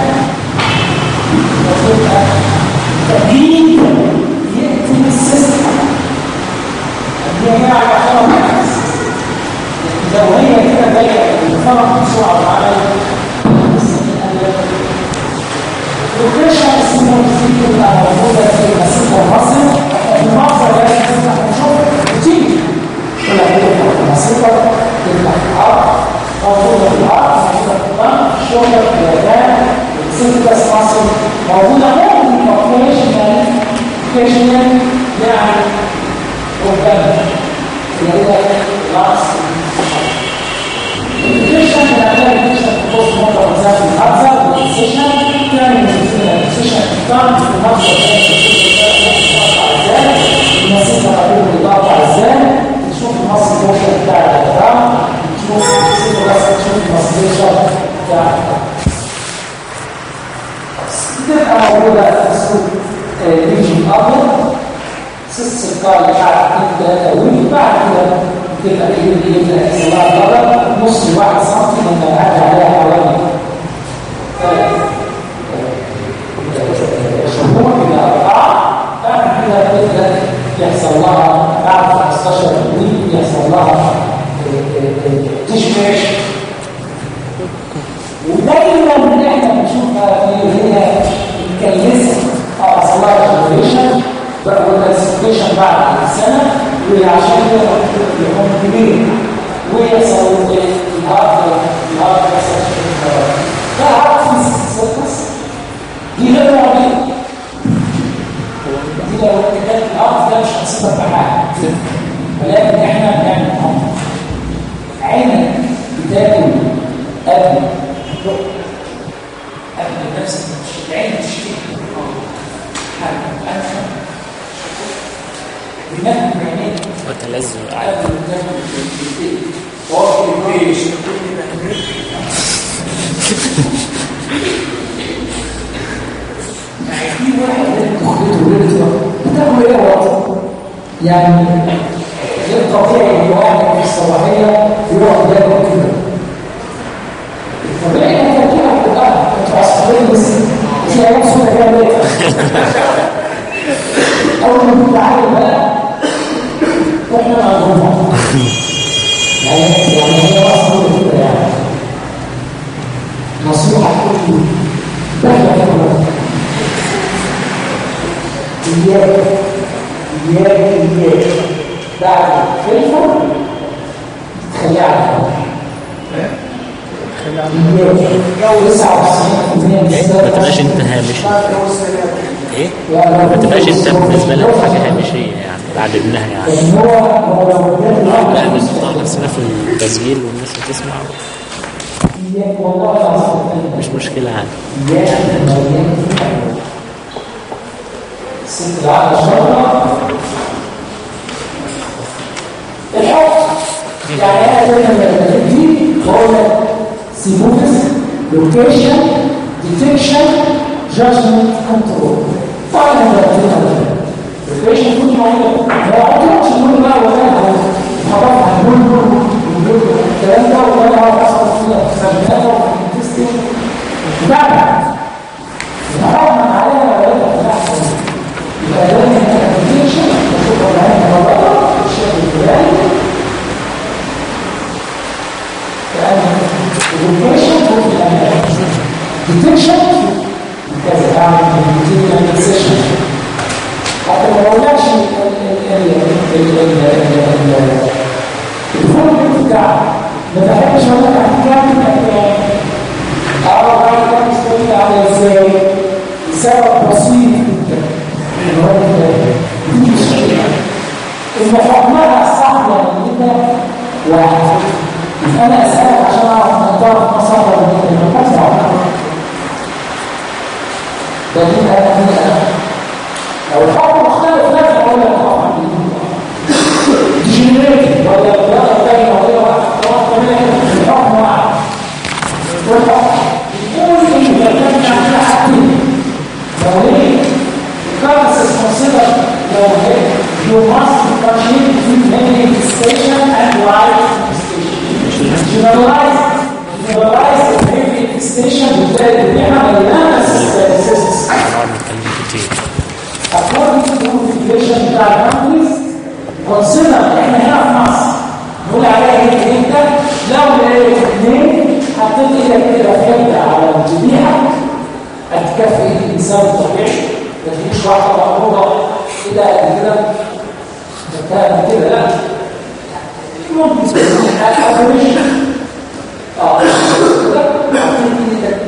وتبقى تجديد يقتل السيستم هي هي على خطر لو هي كده ضيقه الفرق بسرعه العمل الوكيشن اسمه الفيديو بتاع موجوده في المسيح المصري المصدر لازم تفتح وتشوف وتيجي كل حاجه المسيطه تفتح الارض موجوده في الارض موجوده في الضم الشوكه في اليابان السيتكس مصر موجوده ممكن اوكيشنال اوكيشنال يعني قدام اللي هي العكس الكيشن بنعملها الكيشن في بوست موتور زي الهابزر والسيشن تعمل السيشن كام في الهابزر المسيطة قبل الإضافة ازاي تشوف المصر الكوشن بتاع الأدرام تشوف المسيطة بس تشوف المصريشة بتاع تبقى موجودة في السوق ريجن أبيض سيس القاع بتاع 2 3 ويل بعد كده تبقى ايه اللي يبدا يحصل لها ضرر نص واحد سم لما يعدي عليها حوالي شهور الى اربعه بعد كده تبدا يحصل لها بعد 15 ويل يحصل لها تشمش ودايما اللي احنا بنشوفها في اللي هي الكلسه او حصل لها جنريشن والكلاسيفيكيشن بعد سنه وعشان كده يكون كبير ويحصل الهارد الهارد ده هارد سيركس دي غير موجوده دي لو كانت الهارد ده مش هتصيبك بحاجه ولكن احنا بنعمل هارد عينك بتاكل قبل قبل نفسك العين تشتكي حاجه انت بناء بعينيك وتلذذ قبل وقت الجيش يعني في واحد من مخبته ولدته بتاكل ايه وقت يعني غير طبيعي ان واحد في الصباحيه يقعد ياكل كده طبيعي انك تاكلها في الارض انت عصبيه بس في ايام صوت كده اول ما كنت عارف بقى واحنا معروفة يعني يعني هي اصلا كده يعني نصيحة كل بحثة كده إياك إياك إياك بعد الفلفل تخليها على الأول إياك 99% من ما تبقاش انت هامشي ايه ما تبقاش انت بالنسبه لك حاجه هامشيه يعني عددناها يعني لان هو هو لو كان لا الواحد بنقطع نفسنا في التسجيل والناس بتسمع إياك والله العظيم مش مشكلة عادي إياك وإياك الست العقل شرطة الحكم يعني أنا زي ما بقول دي بقول لك سيموتس لوكيشن ديتكشن جادجمنت كنترول فاينل لوكيشن كل ما هو ما مش نقول بقى ولا خلاص هنقول نقول الكلام ده ولا هو اصلا في فجأة وفي تيستنج بعد نحكم عليها ولا لا يبقى ده الابلكيشن تشوف عليها الموضوع الشيء الفلاني الابلكيشن هو الابلكيشن ديتكشن كذا بعمل ديتكشن سيشن حتى ما قلناش الفورم بتاع ما بحبش اقول لك عن كام مكان اه بعد كام استويت على ازاي سبب بسيط جدا ان هو دي مشكله ان حكمها صح ولا كده واحد انا اسالك عشان اعرف منطقه مصر ولا كده ما صعب ده دي انا لو الحكم مختلف لا اقول لك طبعا جينيريك ولا بلغه ثانيه ولا واحد الحكم واحد والحكم يقول ان كان عندنا حاجتين لو هي كارسس consider لو هي you must differentiate between negative station and right station generalize generalize the negative station بالتالي بنعمل analysis نقعد نتكلم كتير according to the configuration بتاع الكونتريز consider احنا هنا في مصر نقول عليها ايه انت لو لقيت اثنين حطيت ايدك كده في يد على الجبيهه هتكفي ايد الانسان الطبيعي ما تجيش واحده مقبوضه كده قد كده كده كده لا ممكن تكون اه كده حطيت ايدك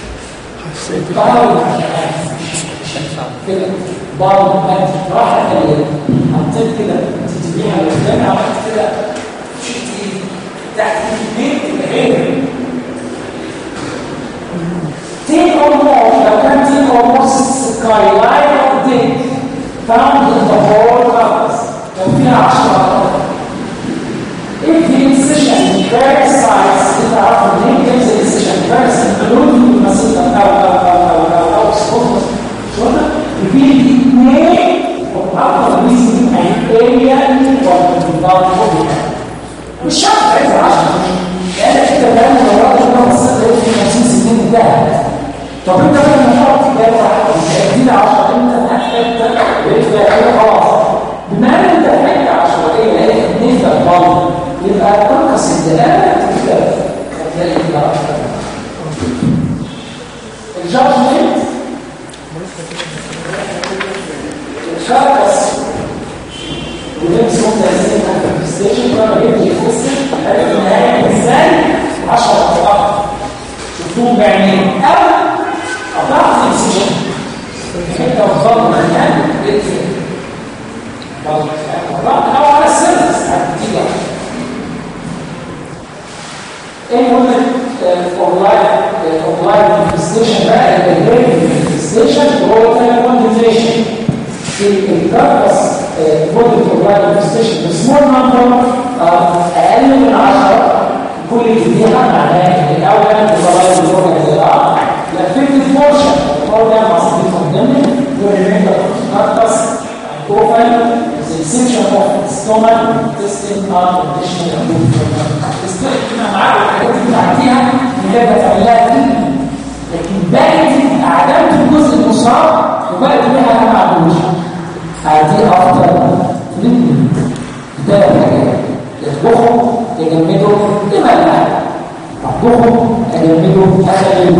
كده ضرب مات راحة اليد حطيت كده تتبيعها لقدام عملت كده شلت ايدي تحت ايدي غير تين or more لو كان تين or more سكاي لاين or dead found in the whole carcass لو فيها 10 if the incision in various sites انت عارف منين جايز incision various including مثلا او او او او او او سقوط شوفنا في اثنين وافضل ريزن الاريا والانضباط مش شرط عايز 10 لان انت كمان لو رحت لو بصيت لقيت في 50 سنين انتهت طب انت بقى لما تقعد تجمع تديني 10 انت محتاج بقيت فيها خلاص بما ان انت محتاج عشوائيه لقيت اثنين في الضل يبقى تنقص الدلاله كده هتلاقي كده الجادجمنت الشركس ولبس هم تأثير في الستيشن كانوا يبني يفسر عرف النهاية ازاي 10 دقائق شفتوهم بعينين او قطعت السيشن انت وصلت مكان لقيت قطعت او على السيرفس هتيجي ايه مهم الاونلاين الاونلاين مانيفستيشن بقى الجريد مانيفستيشن هو تيليكونديزيشن في الكاربس موديل اونلاين مانيفستيشن بسمول نمبر اقل من 10 كل جديها معناها ان الاول الضرائب الاورجن زراعه الافكتيف بورشن الاورجن مصدر كوندمن والريميندر كاربس اوفن the exception of stomach testing are conditional انا معاك الحاجات دي بتعديها اللي هي بتعملها دي لكن باقي دي اعدمت الجزء المصاب وبقت بيها انا ما عندوش دي افضل تريتمنت ده حاجات يطبخوا يجمدوا لما لا يطبخوا يجمدوا اغلب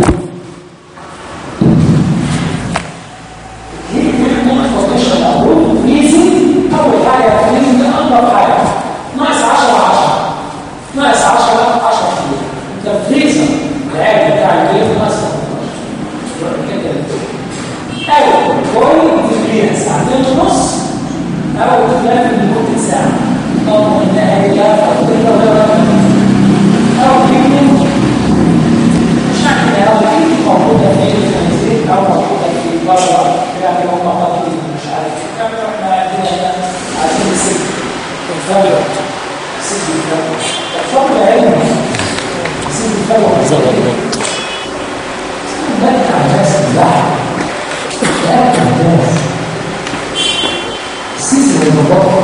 اول حاجه فريزنج انضف حاجه ناقص 10 10 ناقص 10 10 كيلو انت فريزر العادي بتاع البيت ناقص 15 او كويل كليرنس عندنا نص او تلاقي الفجر سيد الفجر الفضل علم سيد الفجر زغربط متع الناس باللحم يأكل الناس سيد المبطل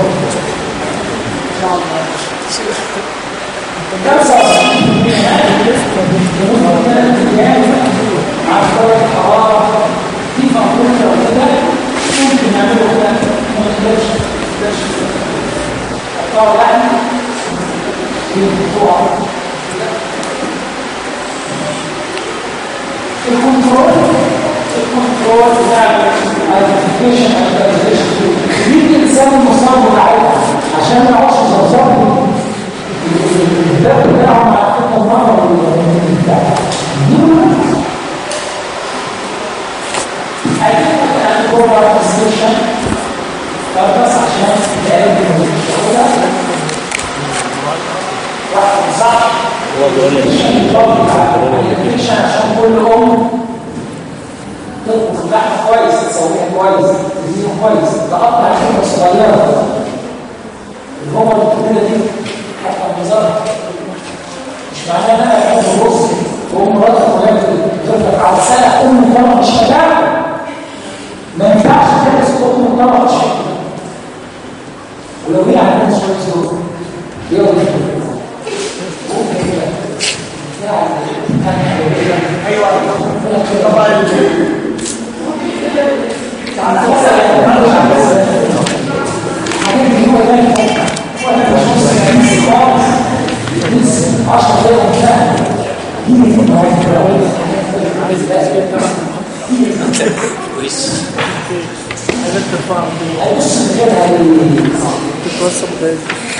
خمسة وعشرين من هذه الجنود كانت أيام مع درجة الحرارة في مقولة وكده ممكن نعمله كده ما نقدرش ما نقدرش قطعوا لحم في البطوع الكنترول الكنترول بتاع الايدنتيفيكيشن ايدنتيفيكيشن يجي الانسان المصاب بالعيله عشان ما يعرفش يظبط الكتاب بتاعه مع كل مره بتاعه عايزين نعمل جوه السيشن بس عشان نقابل واحد صح هو بيقول لي عشان كل ام تطبخ اللحمه كويس تسويها كويس تزينها كويس تقطع حته صغيره الهمر الكبيره دي حتى المزار مش معناه ان انا احط الرز وام مراتك وهي بتطلق على سنه ام طبعا مش هتعمل ما ينفعش تحس ام طبعا مش هتعمل ولو هي عندها شويه زور يوم تتوسط ده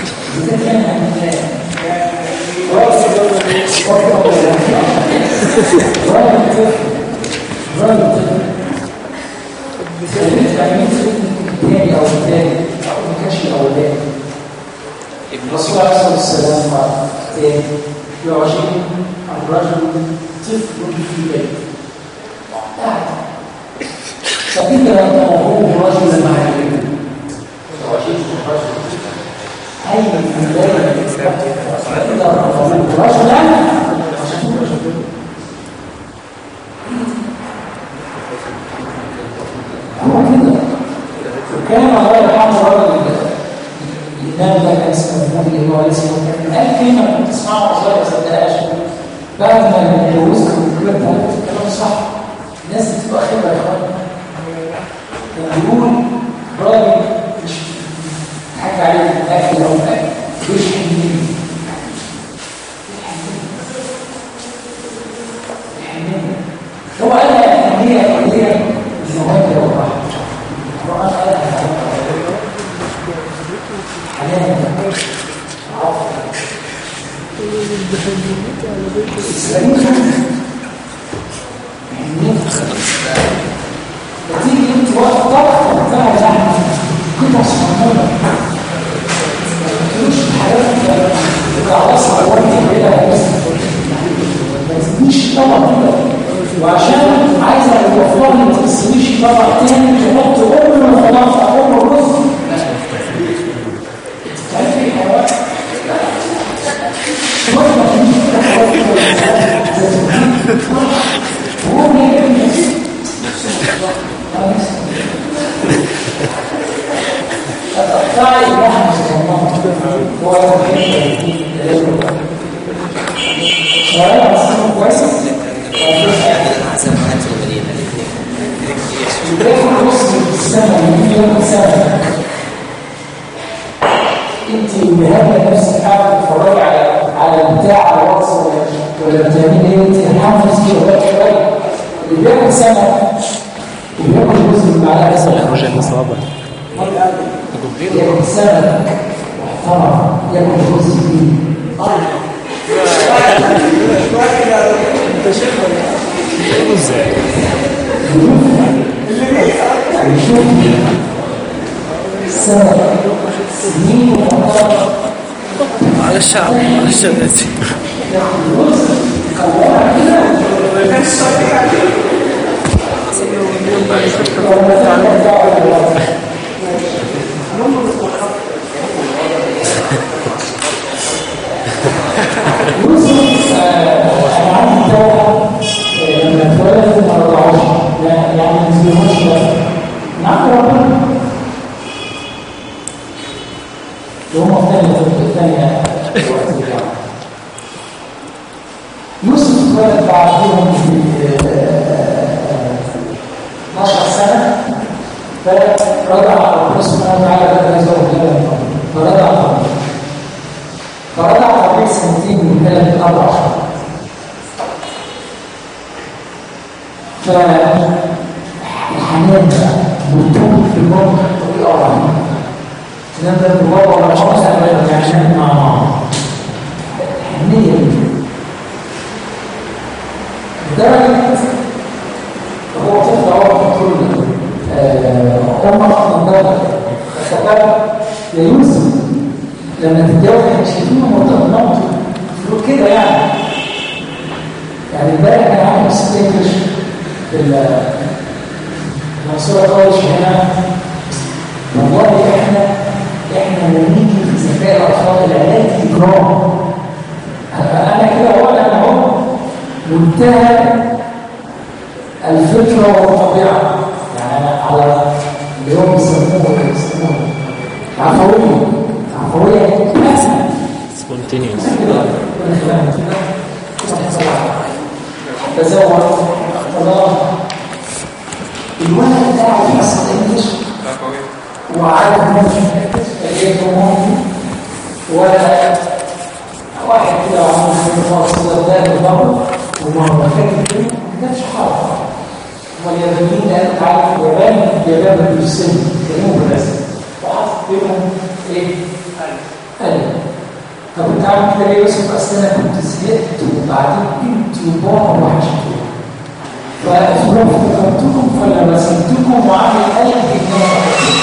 الثاني او الثاني او ما كانش الاولاني الرسول عليه الصلاه والسلام قال تاني يعجبني الرجل طفل في بيته قاعد فكده هو رجل مع الابن يعجبني الرجل أي من ذلك فإذا رجلا هو كده وكان الله يرحمه الراجل الإمام ده كان اسمه النبي اللي هو اسمه كان قال كلمة كنت تسمعها وصغير ما صدقهاش بعد ما اتجوزت وكبرت كلام صح الناس بتبقى خبرة يا اخوان كان بيقول راجل مش حاجة عليه الأكل أو الأكل بيشحن مني هو قال لك هي هي المواد والراحة القرآن قال لك حنان عفو الإسلاميين فتيجي انت وقت طبخ بتاع لحم كده صغننه ما تقولوش الحاجات بتاع راسها وانت كده بس ما تسيبيش طبق كده وعشان عايزه يوفر لي ما تسيبيش طبق تاني تحط ام الخلاص او ام الرز تعرفي الحيوان هو بيعمل فتقطعي اللحم الصغنن هو شوارع مصر كويسة حسب ما انت المدينه بتاخد نص السنة من يوم سنة انت مهمة نفسك قاعدة تتفرجي على على البتاع على الواتس ولا ولا بتعملي ايه انت حافظ شوية شوية اللي بياكل سمك اللي بياكل جزء من معلقة سمك خرج المصابة ياكل سمك محترم ياكل جزء فيه ازاي ويشوف سمك سنين ومحترم على الشعب على الشمس اللي هم في ثانيه في ثانيه وقت الجامعه يوسف اتولد بعدهم ب 12 سنه فرجع ربنا سبحانه وتعالى بدأ يزوج له فرجع قبل فرجع قبل سنتين من ثلاث اربع شهور فالحنان بقى والطول في البابا بطريقه رهيبه تنام ده البابا ولا خمسه ابدا عشان مع بعض الحنيه دي لدرجه هو طفل هو طول امه من دولة فكان يا يوسف لما تتجوز هتشوفينه مرتبط تقول كده يعني يعني امبارح كان عندي ست انجلش في المنصوره كولج هنا والله احنا احنا نيجي في ذكاء الاطفال العلاج اجرام انا كده اقول انا اهو منتهى الفكره والطبيعه يعني على اللي هم بيسموه بيسموه عفويه عفويه سبونتينيوس تزوج خلاص الولد ده عارف يحصل انجلش وعارف ممكن ولا واحد كده عمل حاجه خالص كده بدأ بالضبط وما فاكر كده ما كانش حاضر هم اليابانيين ده انت عارف اليابان اليابان بيرسموا كانوا بالرسم وحاطط بينهم ايه؟ قلب طب انت عارف كده ليه يوسف اصل انا كنت زهقت وبعدين انت وبابا وحشتوني فأسبوع افتكرتكم فلما رسمتكم وعامل قلب جنان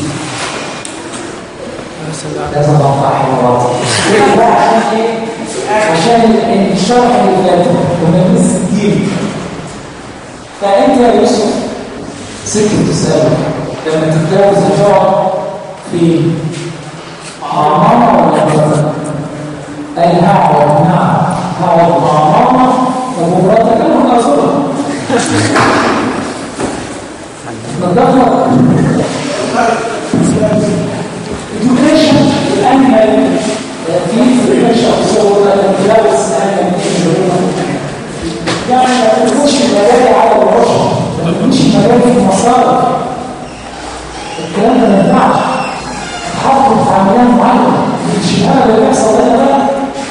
لازم اقطع حوارات عشان ايه؟ عشان الشرح اللي فات كنا لسه كتير فانت يا يوسف سكت تساله لما تتجوز هتقعد في مع ماما ولا مراتك؟ قال هقعد نعم هقعد مع ماما طب ومراتك انا هقصدها نظافه education الانيمال في education صور المتلوث الانيمال يعني ما تكونش مجالي على البشر ما تكونش مجالي في المصارف الكلام ده ما ينفعش تحطوا في عملان معين مش الهبل اللي بيحصل هنا بقى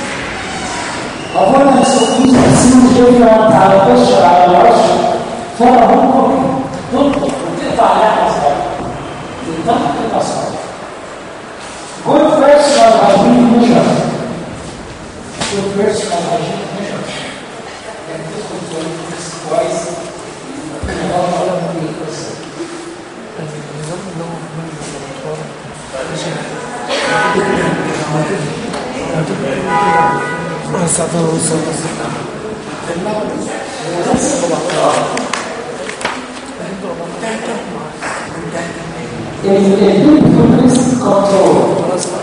اولا السكوت تقسيم الجبنه على القشر على العرش فرق بكم تطلق وتقطع لحمه صغيره تقطع قطع صغيره good personal hygiene measures good personal hygiene measures يعني تدخل تواليت كويس النظام اللي هو من الأطفال الديفرنس كنترول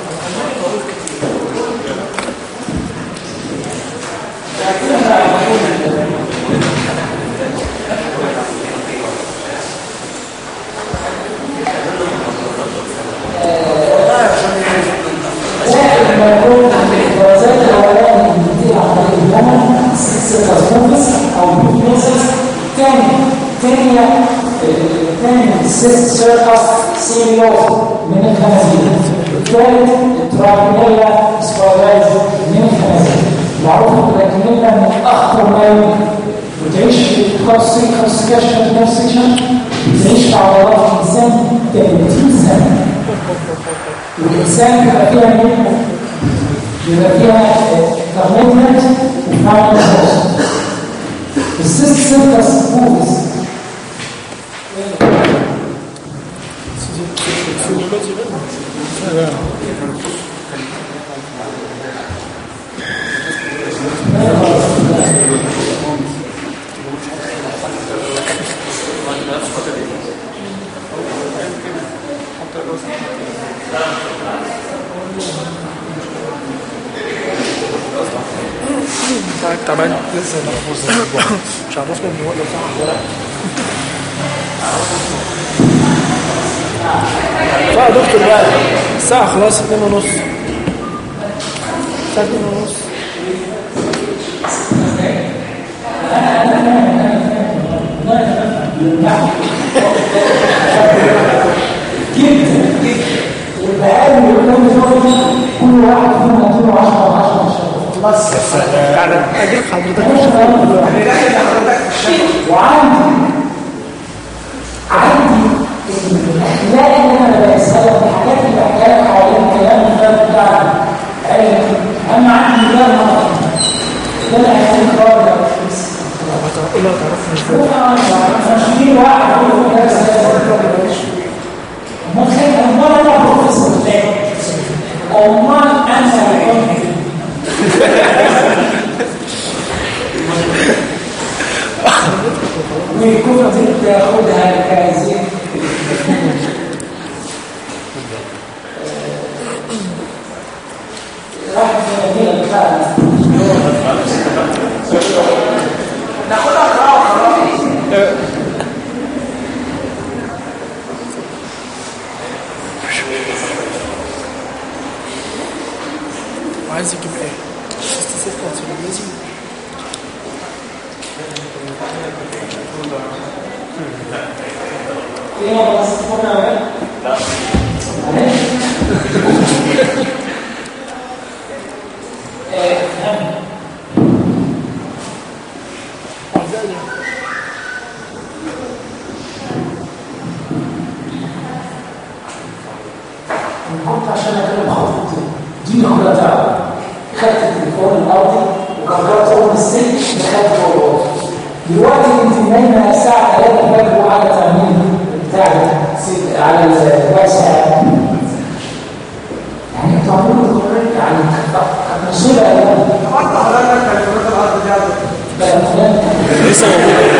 السيست سيركس سيريوس من الخنازير الثالث التراكميلا سبايرايز من الخنازير معروف التراكميلا من اخطر ما يمكن بتعيش في كارسي كارسيكاشن كارسيكاشن بتعيش في عضلات الانسان 30 سنه والانسان بيبقى فيها منه بيبقى فيها كوميتمنت وفاينل السيست سيركس بوز تعبان لسه مش عرفنا ان هو ده صح ولا لا بقى يا دكتور بقى الساعة خلاص 2 ونص الساعة 2 ونص جدا جدا والبقال والكلام ده كل واحد فينا هتقول 10 10 10 بس أجيب حضرتك الشغل يعني ده اللي حضرتك في الشغل وعندي عندي الاخلاق اللي انا بسالك الحاجات اللي بحكيها لك حوالين الكلام الفارغ بتاعي علم اما عندي ده مرض ده اللي هيكون قرار ده قولها تعرفني ازاي مش في واحد يقول لك ده ما خايف امال انا بروفيسور ليه امال انا هيكون وكنت تاخدها كازين راح جميلة فعلا ناخدها قراءة خلاص وعايز يجيب ايه؟ ستة لازم فيها بس كنا لا كنت عشان اكلم خطيبتي دي كلها تعب خدت التليفون الارضي وكبرت اول السن دخلت جوه الأوضة. دلوقتي انت نايمه الساعه 3 الفجر وعلى تامين بتاع ست- على الواتساب يعني انتوا عملوا الكوريك يعني كانت مصيبه يا جماعه برضه حضرتك تليفونات الارض دي عندك. بقى فلان لسه موجود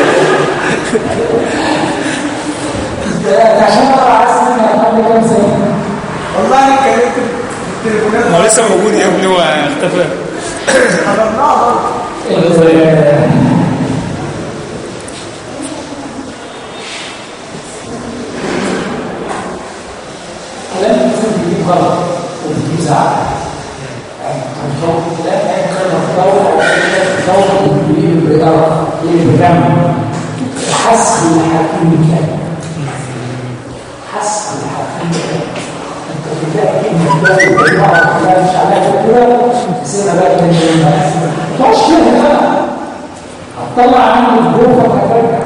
ده عشان اقرا عايز مني قبل كام سنه والله كلمت التليفونات ما هو لسه موجود يا ابني واختفى حضرناها برضه كلام المفروض بيجيب غلط وبيجيب زعل يعني الجو كلام يعني كلمة في دورة أو دورة بيجيب بالإدارة بيجيب بالجمع حسب الحكيم كان حسب الحكيم كان انت بتلاقي كلمة دورة بالإدارة كلام مش عليها كده سيبها بقى من الناس ما تقعدش كده بقى هتطلع عنه الجوفة هترجع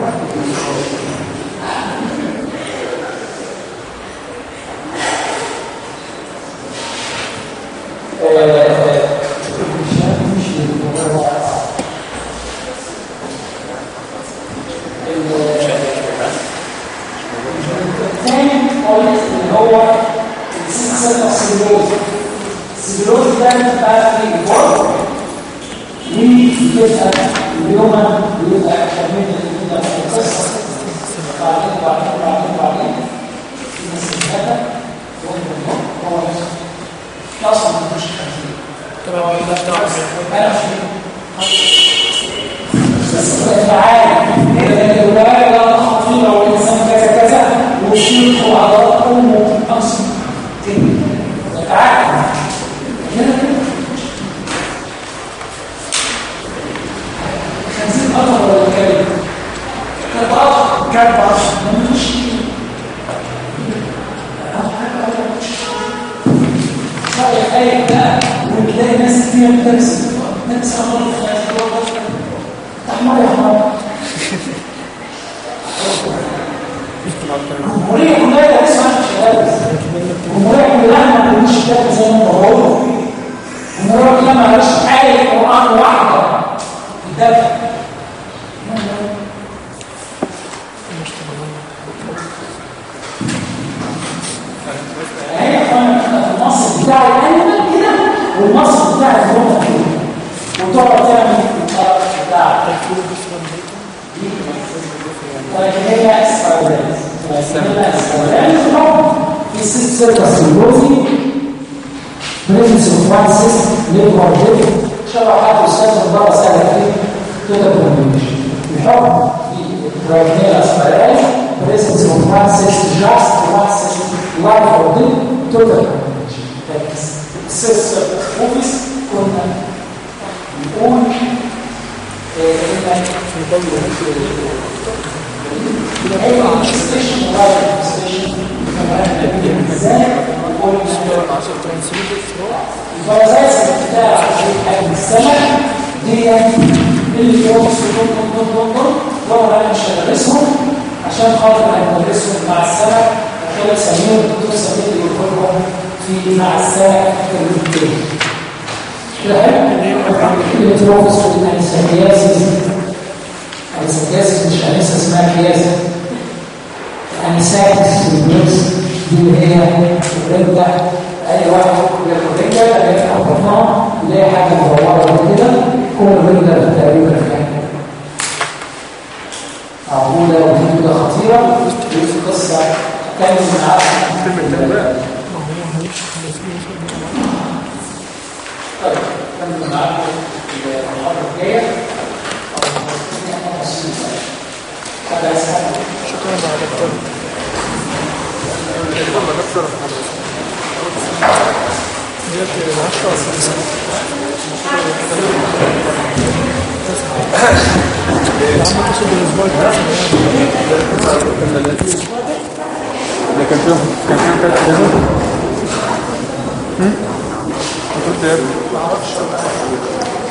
الثاني بوينت اللي هو السلسله السلوز السلوز ده بقى في الورك ويبقى اليوم بيبقى كمان كده في القصه بعدين بعدين بعدين بعدين الناس كده هو نفسه اصلا مش خفيف طب هو ده بتاع انا مش بس تبقى عارف ان الولاده خطيره والانسان كذا كذا وشيخ وعضلات امه اصلا تاني تبقى عارف كده كده خمسين قطر ولا كام؟ كام قطر؟ كان بقى ملوش رأيك أي بقى وتلاقي ناس كتير بترسم نفس أمر أحمر يا أحمر الجمهورية كلها اسمها شباب الجمهورية كلها ما بتقولش شباب زي ما بقول الجمهورية كلها ما لهاش آية قرآن واحدة الدفع هي اخوانا احنا في المصر بتاع الانيمال كده والمصر بتاع الهرمون كده وتقعد تعمل القرار بتاع طيب هي اسفلات هي اسفلات في ست سيرفس الجوزي برنس اوف وان سيست ليبر شبه حد استاذ بره سنه كده كده كومبينيشن الحكم في Ragnela spiral, presence of one cyst just one cyst life of the total cyst office كنا نقول ان ستيشن ورايت ستيشن كمان ازاي الفرزات بتاع حجم السمك دي اللي فوق سكون دون دون دون دون انا مش هدرسهم عشان خاطر هندرسهم مع السمك هتلاقي سمير الدكتور سمير اللي يقولهم في مع السمك الكتير كده حلو اللي فوق سكون الانسكياسيس الانسكياسيس مش انسه اسمها كياسيس انساكس في النص دي اللي هي الرده اي واحد ياخد رجله لكن اطرافها يلاقي حاجه مدوره كده كل الرجله تقريبا كده معقوله ودي كده خطيره ودي قصه كانت معاها طيب كمل معاكم المحاضره الجايه هذا يسهل شكرا يا دكتور ديت العشرة والخمسة يا عم تصب الأسبوع ده كان فيهم كان فيهم ثلاث ايام المفروض ده